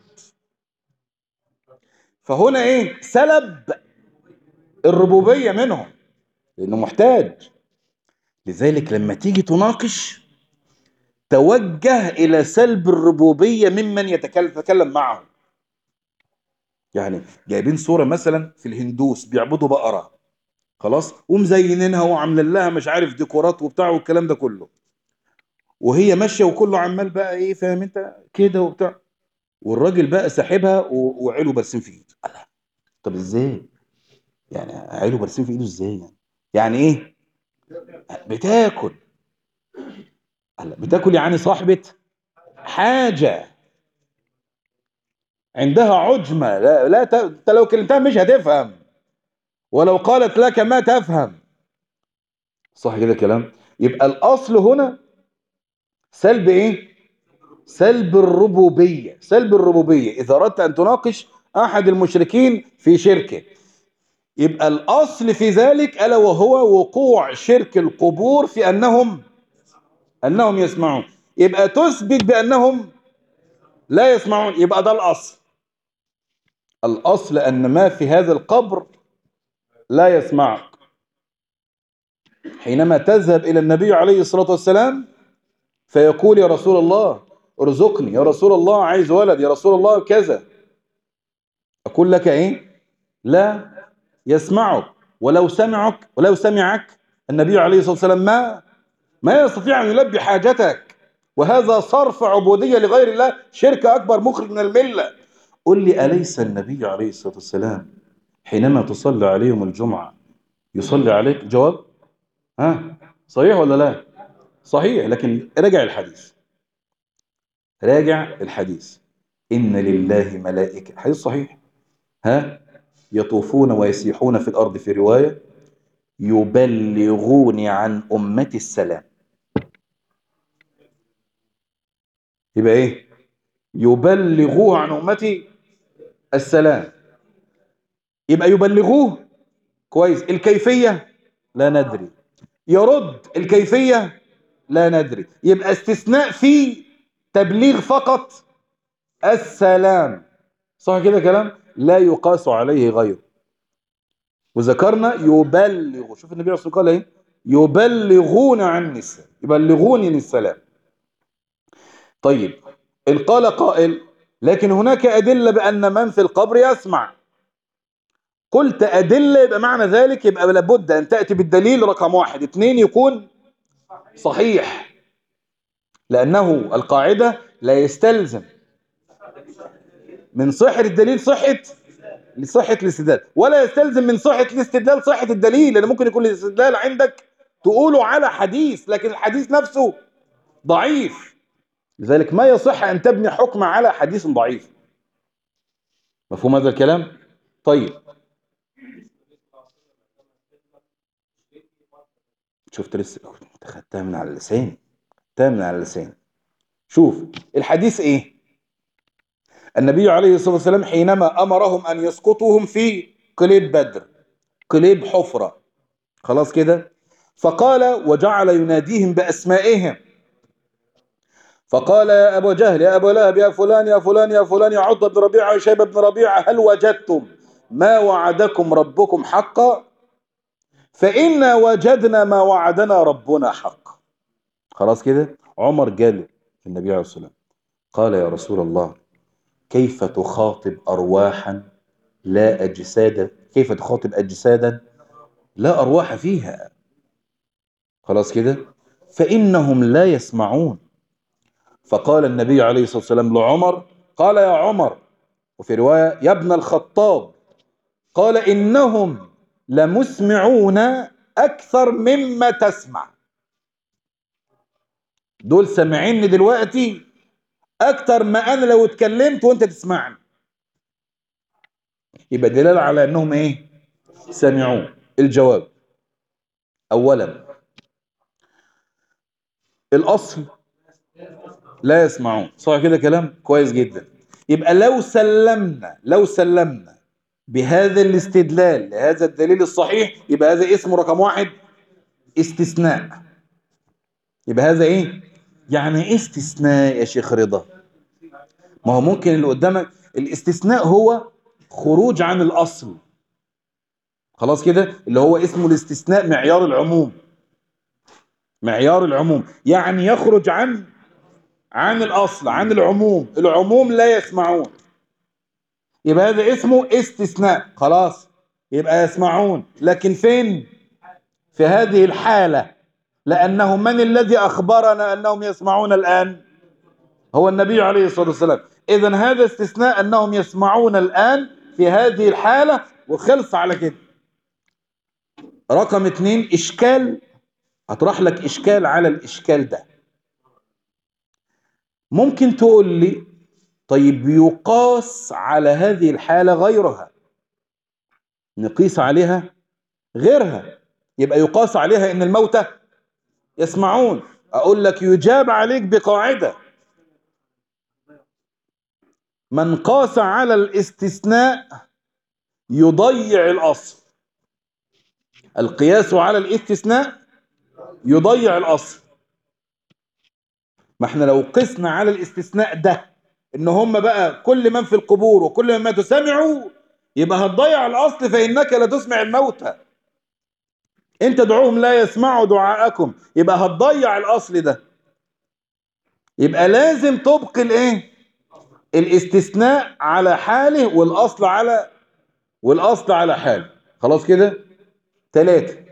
فهنا ايه سلب الربوبية منهم لأنه محتاج لذلك لما تيجي تناقش توجه إلى سلب الربوبية ممن يتكلم معه يعني جايبين صورة مثلا في الهندوس بيعبدوا بقرة خلاص ومزينينها وعاملين لها مش عارف ديكورات وبتاع والكلام ده كله وهي ماشية وكله عمال بقى ايه فاهم انت كده وبتاع والراجل بقى ساحبها وعيله برسم في ايده الله طب ازاي يعني عيله برسم في ايده ازاي يعني يعني ايه بتاكل هلا بتاكل يعني صاحبة حاجة عندها عجمة لا, لا ت... انت لو كلمتها مش هتفهم ولو قالت لك ما تفهم صح كده كلام يبقى الأصل هنا سلب ايه سلب الربوبية سلب الربوبية إذا أردت أن تناقش أحد المشركين في شركه يبقى الأصل في ذلك ألا وهو وقوع شرك القبور في أنهم أنهم يسمعون يبقى تثبت بأنهم لا يسمعون يبقى ده الأصل الأصل أن ما في هذا القبر لا يسمعك حينما تذهب إلى النبي عليه الصلاة والسلام فيقول يا رسول الله ارزقني يا رسول الله عايز ولد يا رسول الله كذا أقول لك إيه لا يسمعك ولو سمعك ولو سمعك النبي عليه الصلاة والسلام ما ما يستطيع أن يلبي حاجتك وهذا صرف عبودية لغير الله شرك أكبر مخرج من الملة قل لي أليس النبي عليه الصلاة والسلام حينما تصلي عليهم الجمعة يصلي عليك جواب ها صحيح ولا لا صحيح لكن راجع الحديث راجع الحديث إن لله ملائكة حديث صحيح ها يطوفون ويسيحون في الأرض في رواية يبلغون عن أمتي السلام يبقى إيه يبلغوه عن أمتي السلام يبقى يبلغوه كويس الكيفية لا ندري يرد الكيفية لا ندري يبقى استثناء في تبليغ فقط السلام صح كده كلام لا يقاس عليه غيره وذكرنا يبلغ شوف النبي عليه الصلاة والسلام قال ايه يبلغون عني السلام يبلغوني السلام طيب إن قال قائل لكن هناك أدلة بأن من في القبر يسمع قلت أدلة يبقى معنى ذلك يبقى لابد أن تأتي بالدليل رقم واحد اثنين يكون صحيح لأنه القاعدة لا يستلزم من صحة الدليل صحة لصحة الاستدلال ولا يستلزم من صحة الاستدلال صحة الدليل لأن ممكن يكون الاستدلال عندك تقوله على حديث لكن الحديث نفسه ضعيف لذلك ما يصح أن تبني حكم على حديث ضعيف مفهوم هذا الكلام؟ طيب شفت لسه انت خدتها من على اللسان خدتها من على اللسان شوف الحديث ايه النبي عليه الصلاة والسلام حينما أمرهم أن يسقطوهم في قليب بدر قليب حفرة خلاص كده فقال وجعل يناديهم بأسمائهم فقال يا أبو جهل يا أبو لهب يا فلان يا فلان يا فلان يا عض بن ربيعة يا شيبة بن ربيعة هل وجدتم ما وعدكم ربكم حقا فإنا وجدنا ما وعدنا ربنا حقا خلاص كده عمر قال النبي عليه الصلاة والسلام قال يا رسول الله كيف تخاطب أرواحا لا أجسادا كيف تخاطب أجسادا لا أرواح فيها خلاص كده فإنهم لا يسمعون فقال النبي عليه الصلاة والسلام لعمر قال يا عمر وفي رواية يا ابن الخطاب قال إنهم لمسمعون أكثر مما تسمع دول سامعيني دلوقتي أكتر ما أنا لو اتكلمت وأنت تسمعني يبقى دلالة على أنهم إيه سمعون الجواب أولا الأصل لا يسمعون صح كده كلام كويس جدا يبقى لو سلمنا لو سلمنا بهذا الاستدلال لهذا الدليل الصحيح يبقى هذا اسمه رقم واحد استثناء يبقى هذا ايه يعني ايه استثناء يا شيخ رضا ما هو ممكن اللي قدامك الاستثناء هو خروج عن الاصل خلاص كده اللي هو اسمه الاستثناء معيار العموم معيار العموم يعني يخرج عن عن الاصل عن العموم العموم لا يسمعون يبقى هذا اسمه استثناء خلاص يبقى يسمعون لكن فين في هذه الحالة لأنه من الذي أخبرنا أنهم يسمعون الآن هو النبي عليه الصلاة والسلام إذا هذا استثناء أنهم يسمعون الآن في هذه الحالة وخلص على كده رقم اتنين اشكال هطرح لك اشكال على الاشكال ده ممكن تقول لي طيب يقاس على هذه الحالة غيرها نقيس عليها غيرها يبقى يقاس عليها ان الموتى يسمعون اقول لك يجاب عليك بقاعدة من قاس على الاستثناء يضيع الاصل القياس على الاستثناء يضيع الاصل ما احنا لو قسنا على الاستثناء ده ان هم بقى كل من في القبور وكل من ماتوا سمعوا يبقى هتضيع الاصل فانك لا تسمع الموتى انت دعوهم لا يسمعوا دعاءكم يبقى هتضيع الاصل ده يبقى لازم تبقي الايه الاستثناء على حاله والاصل على والاصل على حاله خلاص كده ثلاثة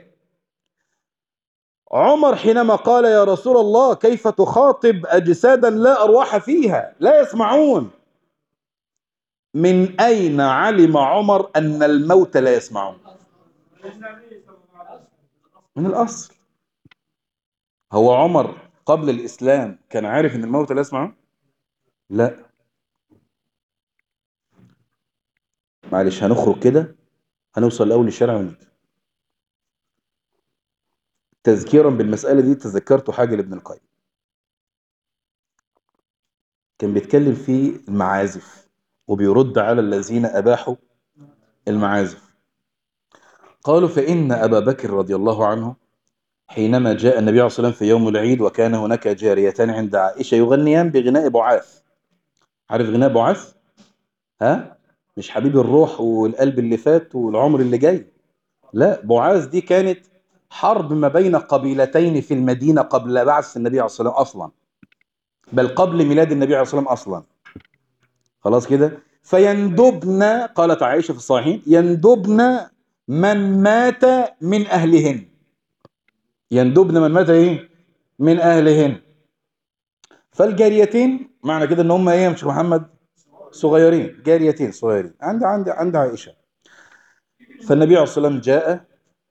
عمر حينما قال يا رسول الله كيف تخاطب أجسادا لا أرواح فيها لا يسمعون من أين علم عمر أن الموت لا يسمعون من الأصل هو عمر قبل الإسلام كان عارف أن الموت لا يسمعون لا معلش هنخرج كده هنوصل لأول الشارع ونيجي تذكيرا بالمسألة دي تذكرت حاجة لابن القيم كان بيتكلم في المعازف وبيرد على الذين أباحوا المعازف قالوا فإن أبا بكر رضي الله عنه حينما جاء النبي عليه الصلاة والسلام في يوم العيد وكان هناك جاريتان عند عائشة يغنيان بغناء بعاث عارف غناء بعاث؟ ها؟ مش حبيب الروح والقلب اللي فات والعمر اللي جاي لا بعاث دي كانت حرب ما بين قبيلتين في المدينة قبل بعث النبي عليه الصلاة والسلام أصلا بل قبل ميلاد النبي عليه الصلاة والسلام أصلا خلاص كده فيندبن قالت عائشة في الصحيحين يندبن من مات من أهلهن يندبن من مات إيه من أهلهن فالجاريتين معنى كده ان هم ايه يا مش محمد صغيرين جاريتين صغيرين عند عند عند عائشة فالنبي عليه الصلاة والسلام جاء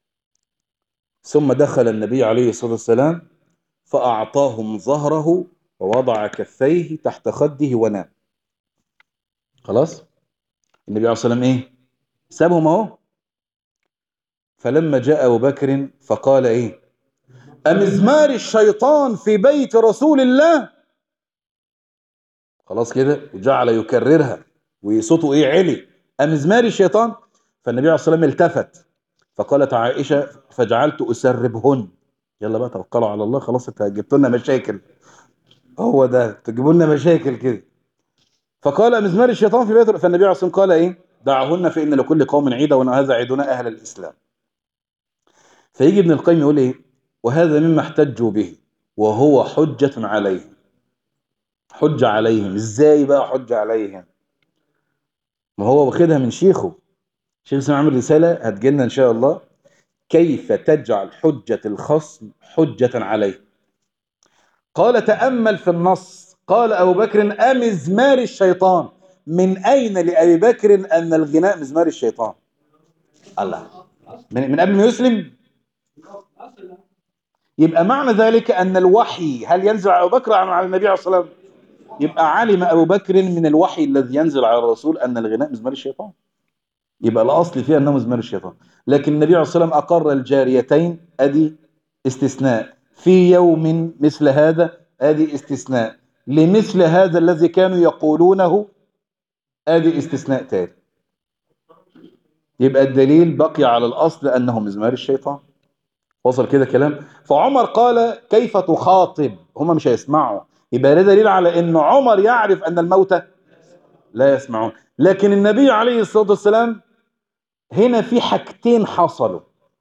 ثم دخل النبي عليه الصلاة والسلام فأعطاهم ظهره ووضع كفيه تحت خده ونام خلاص النبي عليه الصلاة والسلام ايه سابهم اهو فلما جاء أبو بكر فقال ايه أمزمار الشيطان في بيت رسول الله خلاص كده وجعل يكررها وصوته ايه علي أمزمار الشيطان فالنبي عليه الصلاة والسلام التفت فقالت عائشة فجعلت أسربهن يلا بقى توكلوا على الله خلاص انت جبت لنا مشاكل هو ده تجيبوا لنا مشاكل كده فقال مزمار الشيطان في بيت فالنبي عليه الصلاة والسلام قال ايه دعهن فإن لكل قوم عيدا وأن هذا عيدنا أهل الإسلام فيجي ابن القيم يقول ايه وهذا مما احتجوا به وهو حجة عليهم حجة عليهم ازاي بقى حجة عليهم ما هو واخدها من شيخه شيخ اسمه عامل رسالة هتجيلنا ان شاء الله كيف تجعل حجة الخصم حجة عليه قال تأمل في النص قال أبو بكر أمزمار الشيطان من أين لأبي بكر أن الغناء مزمار الشيطان الله من, من قبل ما يسلم يبقى معنى ذلك أن الوحي هل ينزل على أبو بكر أم على النبي عليه الصلاة والسلام يبقى علم أبو بكر من الوحي الذي ينزل على الرسول أن الغناء مزمار الشيطان يبقى الأصل فيها أنه مزمار الشيطان لكن النبي عليه الصلاة والسلام أقر الجاريتين أدي استثناء في يوم مثل هذا أدي استثناء لمثل هذا الذي كانوا يقولونه أدي استثناء تاني يبقى الدليل بقي على الأصل أنه مزمار الشيطان وصل كده كلام فعمر قال كيف تخاطب هم مش هيسمعوا يبقى ده دليل على ان عمر يعرف ان الموتى لا يسمعون لكن النبي عليه الصلاة والسلام هنا في حاجتين حصلوا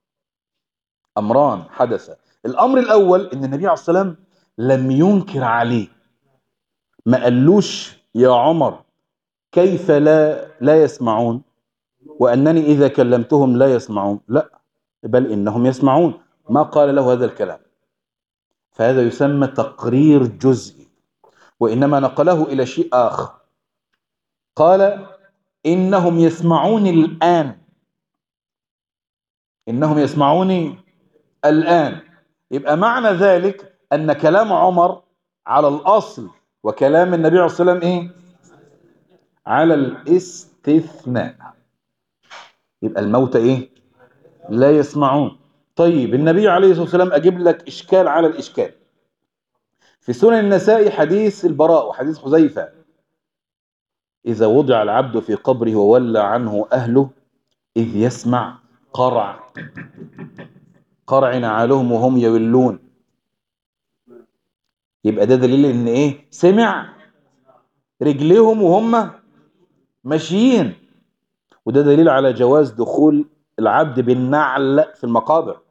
امران حدث الامر الاول ان النبي عليه الصلاة والسلام لم ينكر عليه ما قالوش يا عمر كيف لا لا يسمعون وانني اذا كلمتهم لا يسمعون لا بل انهم يسمعون ما قال له هذا الكلام فهذا يسمى تقرير جزئي وإنما نقله إلى شيء آخر قال إنهم يسمعون الآن إنهم يسمعوني الآن يبقى معنى ذلك أن كلام عمر على الأصل وكلام النبي عليه الصلاة والسلام إيه على الاستثناء يبقى الموتى إيه لا يسمعون طيب النبي عليه الصلاة والسلام أجيب لك إشكال على الإشكال في سنن النساء حديث البراء وحديث حذيفة إذا وضع العبد في قبره وولى عنه أهله إذ يسمع قرع قرع نعالهم وهم يولون يبقى ده دليل ان ايه سمع رجليهم وهم ماشيين وده دليل على جواز دخول العبد بالنعل في المقابر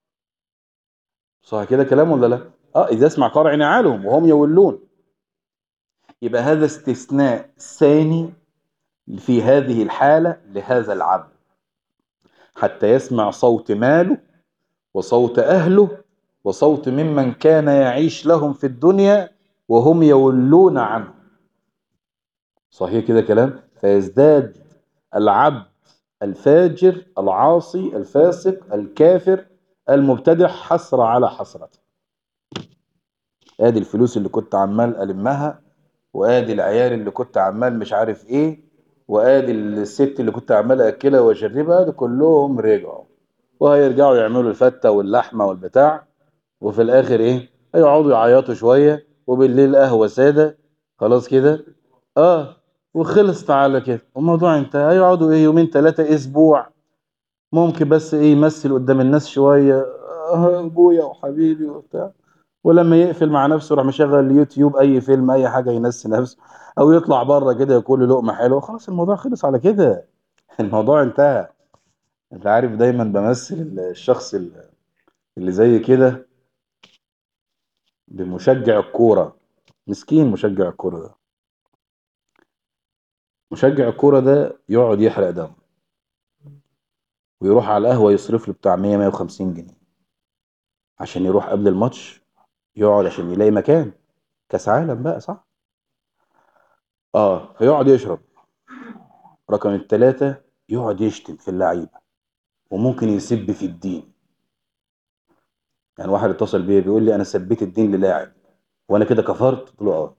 صح كده كلام ولا لا اه اذا اسمع قرع نعالهم وهم يولون يبقى هذا استثناء ثاني في هذه الحالة لهذا العبد حتى يسمع صوت ماله وصوت أهله وصوت ممن كان يعيش لهم في الدنيا وهم يولون عنه صحيح كده كلام فيزداد العبد الفاجر العاصي الفاسق الكافر المبتدع حسرة على حسرة ادي الفلوس اللي كنت عمال ألمها وادي العيال اللي كنت عمال مش عارف ايه وادي الست اللي كنت عمال اكلها واجربها ده كلهم رجعوا وهيرجعوا يعملوا الفتة واللحمة والبتاع وفي الاخر ايه هيقعدوا يعيطوا شوية وبالليل قهوة سادة خلاص كده اه وخلصت على كده الموضوع انتهى هيقعدوا ايه يومين ثلاثة اسبوع ممكن بس ايه يمثل قدام الناس شوية آه ابويا وحبيبي وبتاع ولما يقفل مع نفسه يروح مشغل اليوتيوب اي فيلم اي حاجة ينسي نفسه او يطلع بره كده ياكل له لقمة حلوة خلاص الموضوع خلص على كده الموضوع انتهى انت عارف دايما بمثل الشخص اللي زي كده بمشجع الكورة مسكين مشجع الكورة ده مشجع الكورة ده يقعد يحرق دم ويروح على القهوة يصرف له بتاع 100 150 جنيه عشان يروح قبل الماتش يقعد عشان يلاقي مكان كاس عالم بقى صح اه فيقعد يشرب رقم الثلاثة يقعد يشتم في اللعيبة وممكن يسب في الدين يعني واحد اتصل بيا بيقول لي انا سبيت الدين للاعب وانا كده كفرت قلت له اه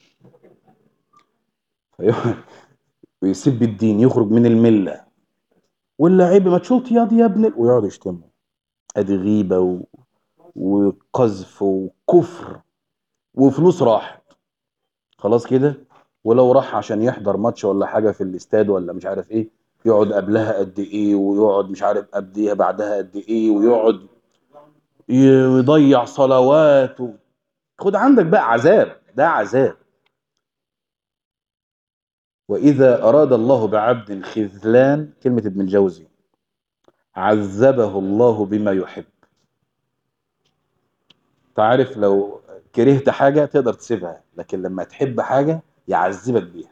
ويسب الدين يخرج من المله واللاعب ما تشوط ياض يا ابن ويقعد يشتمه ادي غيبه و... وقذف وكفر وفلوس راحت خلاص كده ولو راح عشان يحضر ماتش ولا حاجه في الاستاد ولا مش عارف ايه يقعد قبلها قد ايه ويقعد مش عارف قبلها بعدها قد ايه ويقعد يضيع صلوات و... خد عندك بقى عذاب ده عذاب وإذا أراد الله بعبد خذلان كلمة ابن الجوزي عذبه الله بما يحب تعرف لو كرهت حاجة تقدر تسيبها لكن لما تحب حاجة يعذبك بيها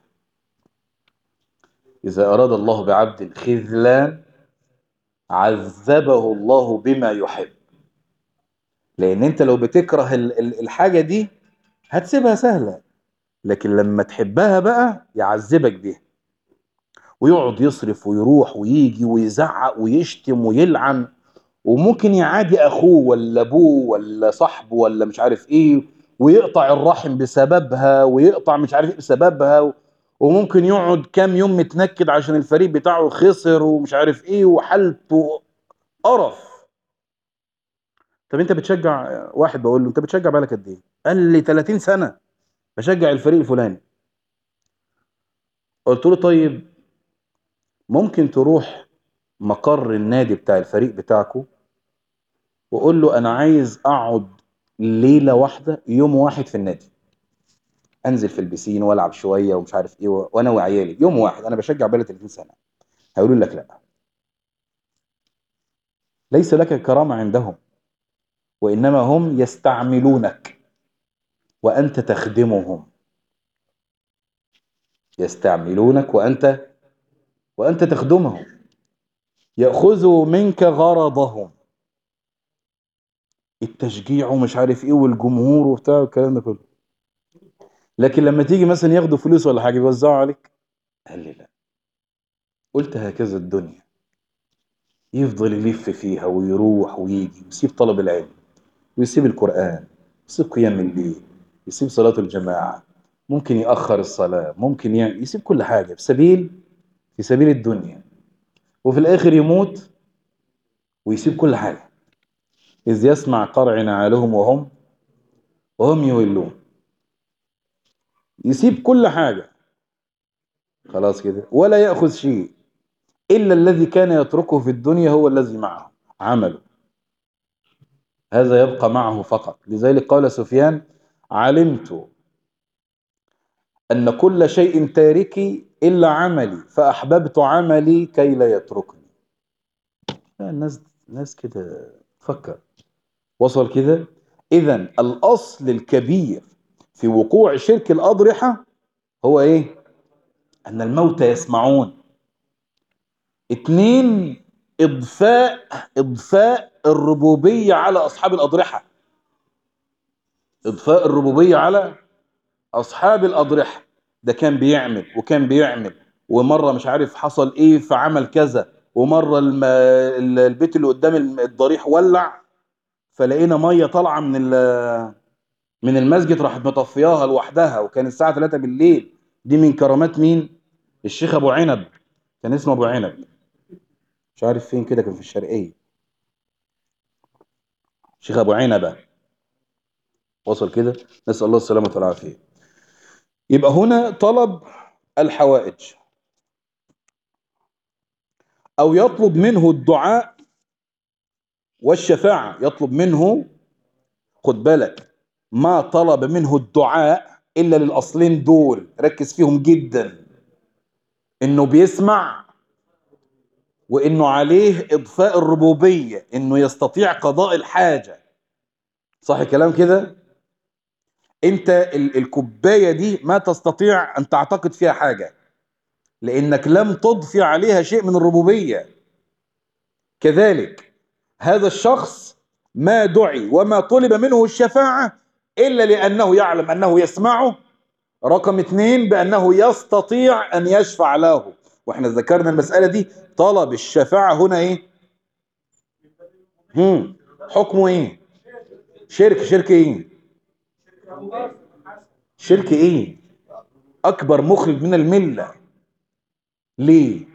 إذا أراد الله بعبد خذلان عذبه الله بما يحب لأن أنت لو بتكره الحاجة دي هتسيبها سهلة لكن لما تحبها بقى يعذبك بيها ويقعد يصرف ويروح ويجي ويزعق ويشتم ويلعن وممكن يعادي اخوه ولا ابوه ولا صاحبه ولا مش عارف ايه ويقطع الرحم بسببها ويقطع مش عارف ايه بسببها وممكن يقعد كام يوم متنكد عشان الفريق بتاعه خسر ومش عارف ايه وحالته قرف طب انت بتشجع واحد بقول له انت بتشجع بالك قد ايه قال لي 30 سنه بشجع الفريق الفلاني قلت له طيب ممكن تروح مقر النادي بتاع الفريق بتاعكو وقول له انا عايز اقعد ليله واحده يوم واحد في النادي انزل في البسين والعب شويه ومش عارف ايه وانا وعيالي يوم واحد انا بشجع بالي 30 سنه هيقولوا لك لا ليس لك كرامه عندهم وانما هم يستعملونك وأنت تخدمهم يستعملونك وأنت وأنت تخدمهم يأخذوا منك غرضهم التشجيع ومش عارف ايه والجمهور وبتاع والكلام ده كله لكن لما تيجي مثلا ياخدوا فلوس ولا حاجه يوزعوا عليك قال لي لا قلت هكذا الدنيا يفضل يلف فيها ويروح ويجي ويسيب طلب العلم ويسيب القرآن يسيب قيام الليل يسيب صلاة الجماعة ممكن يأخر الصلاة ممكن يعني يسيب كل حاجة في سبيل في سبيل الدنيا وفي الآخر يموت ويسيب كل حاجة إذ يسمع قرع نعالهم وهم وهم يولون يسيب كل حاجة خلاص كده ولا يأخذ شيء إلا الذي كان يتركه في الدنيا هو الذي معه عمله هذا يبقى معه فقط لذلك قال سفيان علمت أن كل شيء تاركي إلا عملي فأحببت عملي كي لا يتركني الناس ناس كده تفكر وصل كده إذا الأصل الكبير في وقوع شرك الأضرحة هو إيه؟ أن الموتى يسمعون اتنين إضفاء إضفاء الربوبية على أصحاب الأضرحة إضفاء الربوبية على أصحاب الأضرحة ده كان بيعمل وكان بيعمل ومرة مش عارف حصل إيه فعمل كذا ومرة الم... البيت اللي قدام الضريح ولع فلقينا مية طالعة من ال... من المسجد راحت مطفياها لوحدها وكان الساعة 3 بالليل دي من كرامات مين؟ الشيخ أبو عنب كان اسمه أبو عنب مش عارف فين كده كان في الشرقية شيخ أبو عنبة وصل كده نسأل الله السلامة والعافية يبقى هنا طلب الحوائج أو يطلب منه الدعاء والشفاعة يطلب منه خد بالك ما طلب منه الدعاء إلا للأصلين دول ركز فيهم جدا إنه بيسمع وإنه عليه إضفاء الربوبية إنه يستطيع قضاء الحاجة صح الكلام كده انت الكوبايه دي ما تستطيع ان تعتقد فيها حاجه لانك لم تضفي عليها شيء من الربوبيه كذلك هذا الشخص ما دعي وما طلب منه الشفاعه الا لانه يعلم انه يسمعه رقم اثنين بانه يستطيع ان يشفع له واحنا ذكرنا المساله دي طلب الشفاعه هنا ايه هم حكمه ايه شرك شرك ايه شرك ايه اكبر مخرج من المله ليه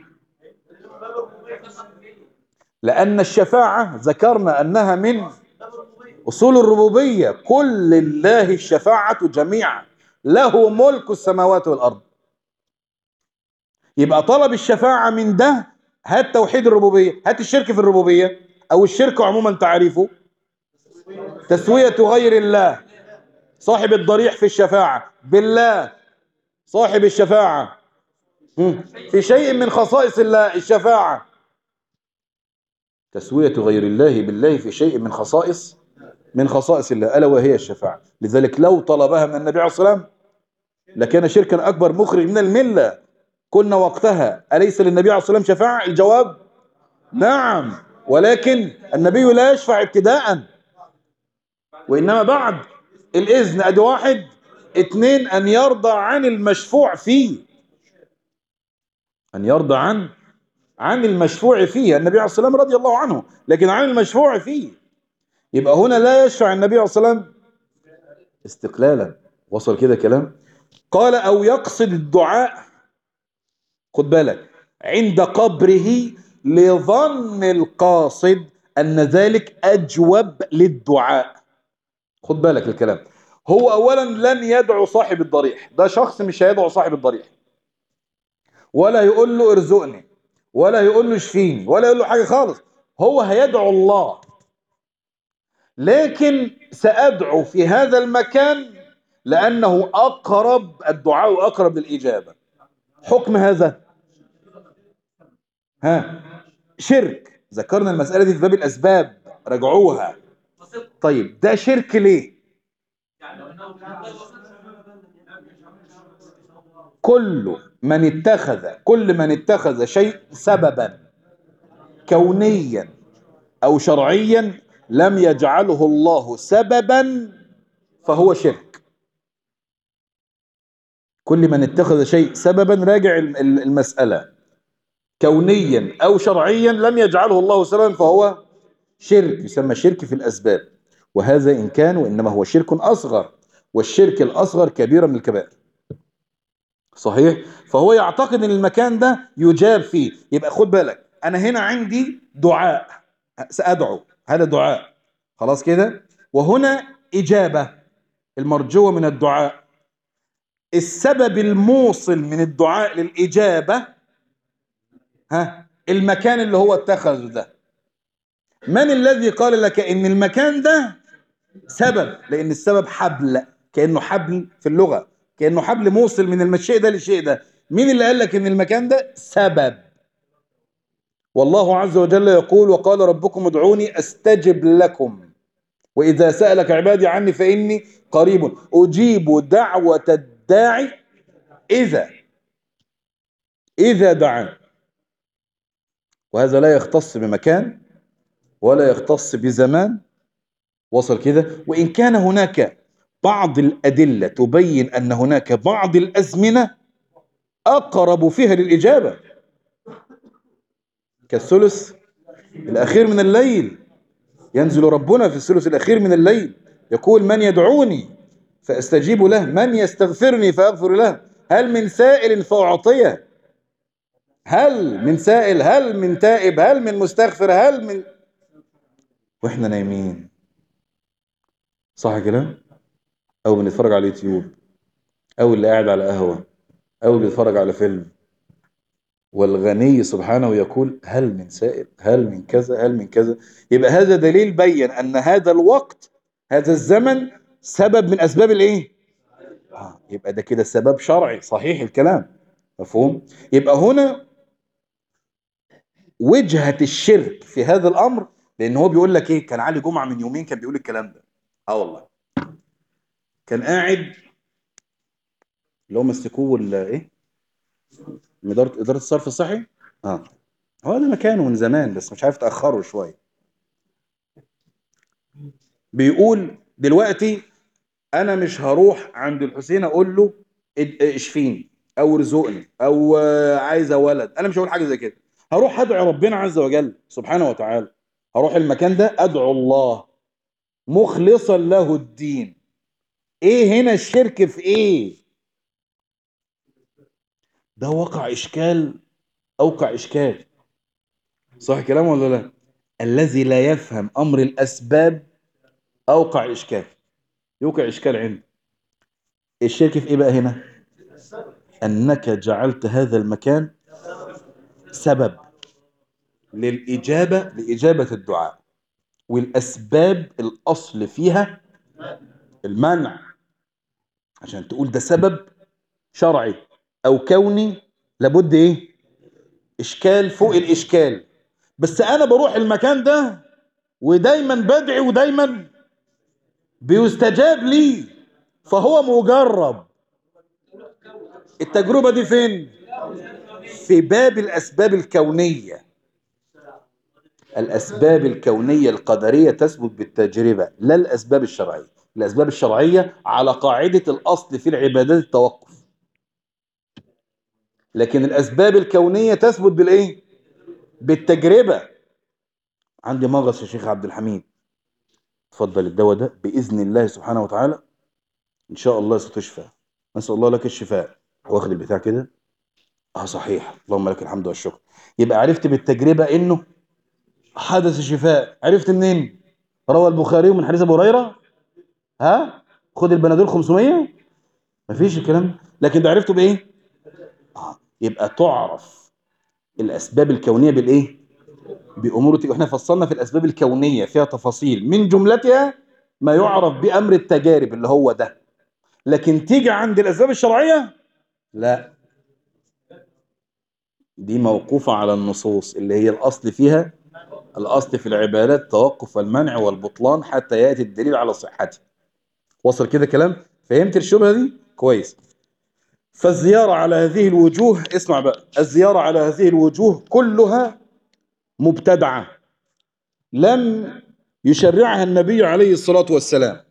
لان الشفاعه ذكرنا انها من اصول الربوبيه كل لله الشفاعه جميعا له ملك السماوات والارض يبقى طلب الشفاعه من ده هات توحيد الربوبيه هات الشرك في الربوبيه او الشرك عموما تعريفه تسويه غير الله صاحب الضريح في الشفاعة بالله صاحب الشفاعة في شيء من خصائص الله الشفاعة تسوية غير الله بالله في شيء من خصائص من خصائص الله ألا وهي الشفاعة لذلك لو طلبها من النبي عليه الصلاة والسلام لكان شركا أكبر مخرج من الملة كنا وقتها أليس للنبي عليه الصلاة والسلام شفاعة الجواب نعم ولكن النبي لا يشفع ابتداء وإنما بعد الإذن أدي واحد اتنين أن يرضى عن المشفوع فيه أن يرضى عن عن المشفوع فيه النبي عليه الصلاة والسلام رضي الله عنه لكن عن المشفوع فيه يبقى هنا لا يشفع النبي عليه الصلاة والسلام استقلالا وصل كده كلام قال أو يقصد الدعاء خد بالك عند قبره لظن القاصد أن ذلك أجوب للدعاء خد بالك الكلام هو اولا لن يدعو صاحب الضريح ده شخص مش هيدعو صاحب الضريح ولا يقول له ارزقني ولا يقول له اشفيني ولا يقول له حاجه خالص هو هيدعو الله لكن سادعو في هذا المكان لانه اقرب الدعاء اقرب للاجابه حكم هذا ها شرك ذكرنا المساله دي في باب الاسباب رجعوها طيب ده شرك ليه كل من اتخذ كل من اتخذ شيء سببا كونيا او شرعيا لم يجعله الله سببا فهو شرك كل من اتخذ شيء سببا راجع المسألة كونيا أو شرعيا لم يجعله الله سببا فهو شرك يسمى شرك في الأسباب وهذا إن كان وإنما هو شرك أصغر والشرك الأصغر كبيرة من الكبائر صحيح فهو يعتقد ان المكان ده يجاب فيه يبقى خد بالك انا هنا عندي دعاء سأدعو هذا دعاء خلاص كده وهنا إجابة المرجوة من الدعاء السبب الموصل من الدعاء للإجابة ها المكان اللي هو اتخذه ده من الذي قال لك ان المكان ده سبب لان السبب حبل كأنه حبل في اللغة كأنه حبل موصل من الشيء ده للشيء ده مين اللي قال لك ان المكان ده سبب والله عز وجل يقول وقال ربكم ادعوني استجب لكم وإذا سألك عبادي عني فإني قريب أجيب دعوة الداعي إذا إذا دعان وهذا لا يختص بمكان ولا يختص بزمان وصل كده وإن كان هناك بعض الأدلة تبين أن هناك بعض الأزمنة أقرب فيها للإجابة كالثلث الأخير من الليل ينزل ربنا في الثلث الأخير من الليل يقول من يدعوني فأستجيب له من يستغفرني فأغفر له هل من سائل فأعطيه هل من سائل هل من تائب هل من مستغفر هل من واحنا نايمين صح كده او بنتفرج على اليوتيوب او اللي قاعد على قهوه او اللي بيتفرج على فيلم والغني سبحانه يقول هل من سائل هل من كذا هل من كذا يبقى هذا دليل بين ان هذا الوقت هذا الزمن سبب من اسباب الايه آه يبقى ده كده سبب شرعي صحيح الكلام مفهوم يبقى هنا وجهة الشرك في هذا الامر لان هو بيقول لك ايه كان علي جمعة من يومين كان بيقول الكلام ده اه والله كان قاعد اللي هو مسكوه ولا ايه إدارة إدارة الصرف الصحي اه هو ده مكانه من زمان بس مش عارف تأخره شوية بيقول دلوقتي انا مش هروح عند الحسين اقول له اشفيني او ارزقني او عايزه ولد انا مش هقول حاجه زي كده هروح ادعو ربنا عز وجل سبحانه وتعالى هروح المكان ده ادعو الله مخلصا له الدين ايه هنا الشرك في ايه ده وقع اشكال اوقع اشكال صح كلام ولا لا الذي لا يفهم امر الاسباب اوقع اشكال يوقع اشكال عنده الشرك في ايه بقى هنا انك جعلت هذا المكان سبب للاجابه لاجابه الدعاء والاسباب الاصل فيها المنع عشان تقول ده سبب شرعي او كوني لابد ايه اشكال فوق الاشكال بس انا بروح المكان ده ودايما بدعي ودايما بيستجاب لي فهو مجرب التجربة دي فين في باب الاسباب الكونية الاسباب الكونية القدرية تثبت بالتجربة لا الاسباب الشرعية الاسباب الشرعية على قاعدة الاصل في العبادات التوقف لكن الاسباب الكونية تثبت بالايه بالتجربة عندي مغص يا شيخ عبد الحميد اتفضل الدواء ده باذن الله سبحانه وتعالى ان شاء الله ستشفى نسال الله لك الشفاء واخد البتاع كده اه صحيح اللهم لك الحمد والشكر يبقى عرفت بالتجربه انه حدث شفاء عرفت منين روى البخاري من حديث ابو هريره ها خد البنادول 500 مفيش الكلام لكن ده عرفته بايه آه. يبقى تعرف الاسباب الكونيه بالايه بامور احنا فصلنا في الاسباب الكونيه فيها تفاصيل من جملتها ما يعرف بامر التجارب اللي هو ده لكن تيجي عند الاسباب الشرعيه لا دي موقوفه على النصوص اللي هي الاصل فيها الاصل في العبادات توقف المنع والبطلان حتى ياتي الدليل على صحته وصل كده كلام فهمت الشبهه دي كويس فالزياره على هذه الوجوه اسمع بقى الزياره على هذه الوجوه كلها مبتدعة لم يشرعها النبي عليه الصلاة والسلام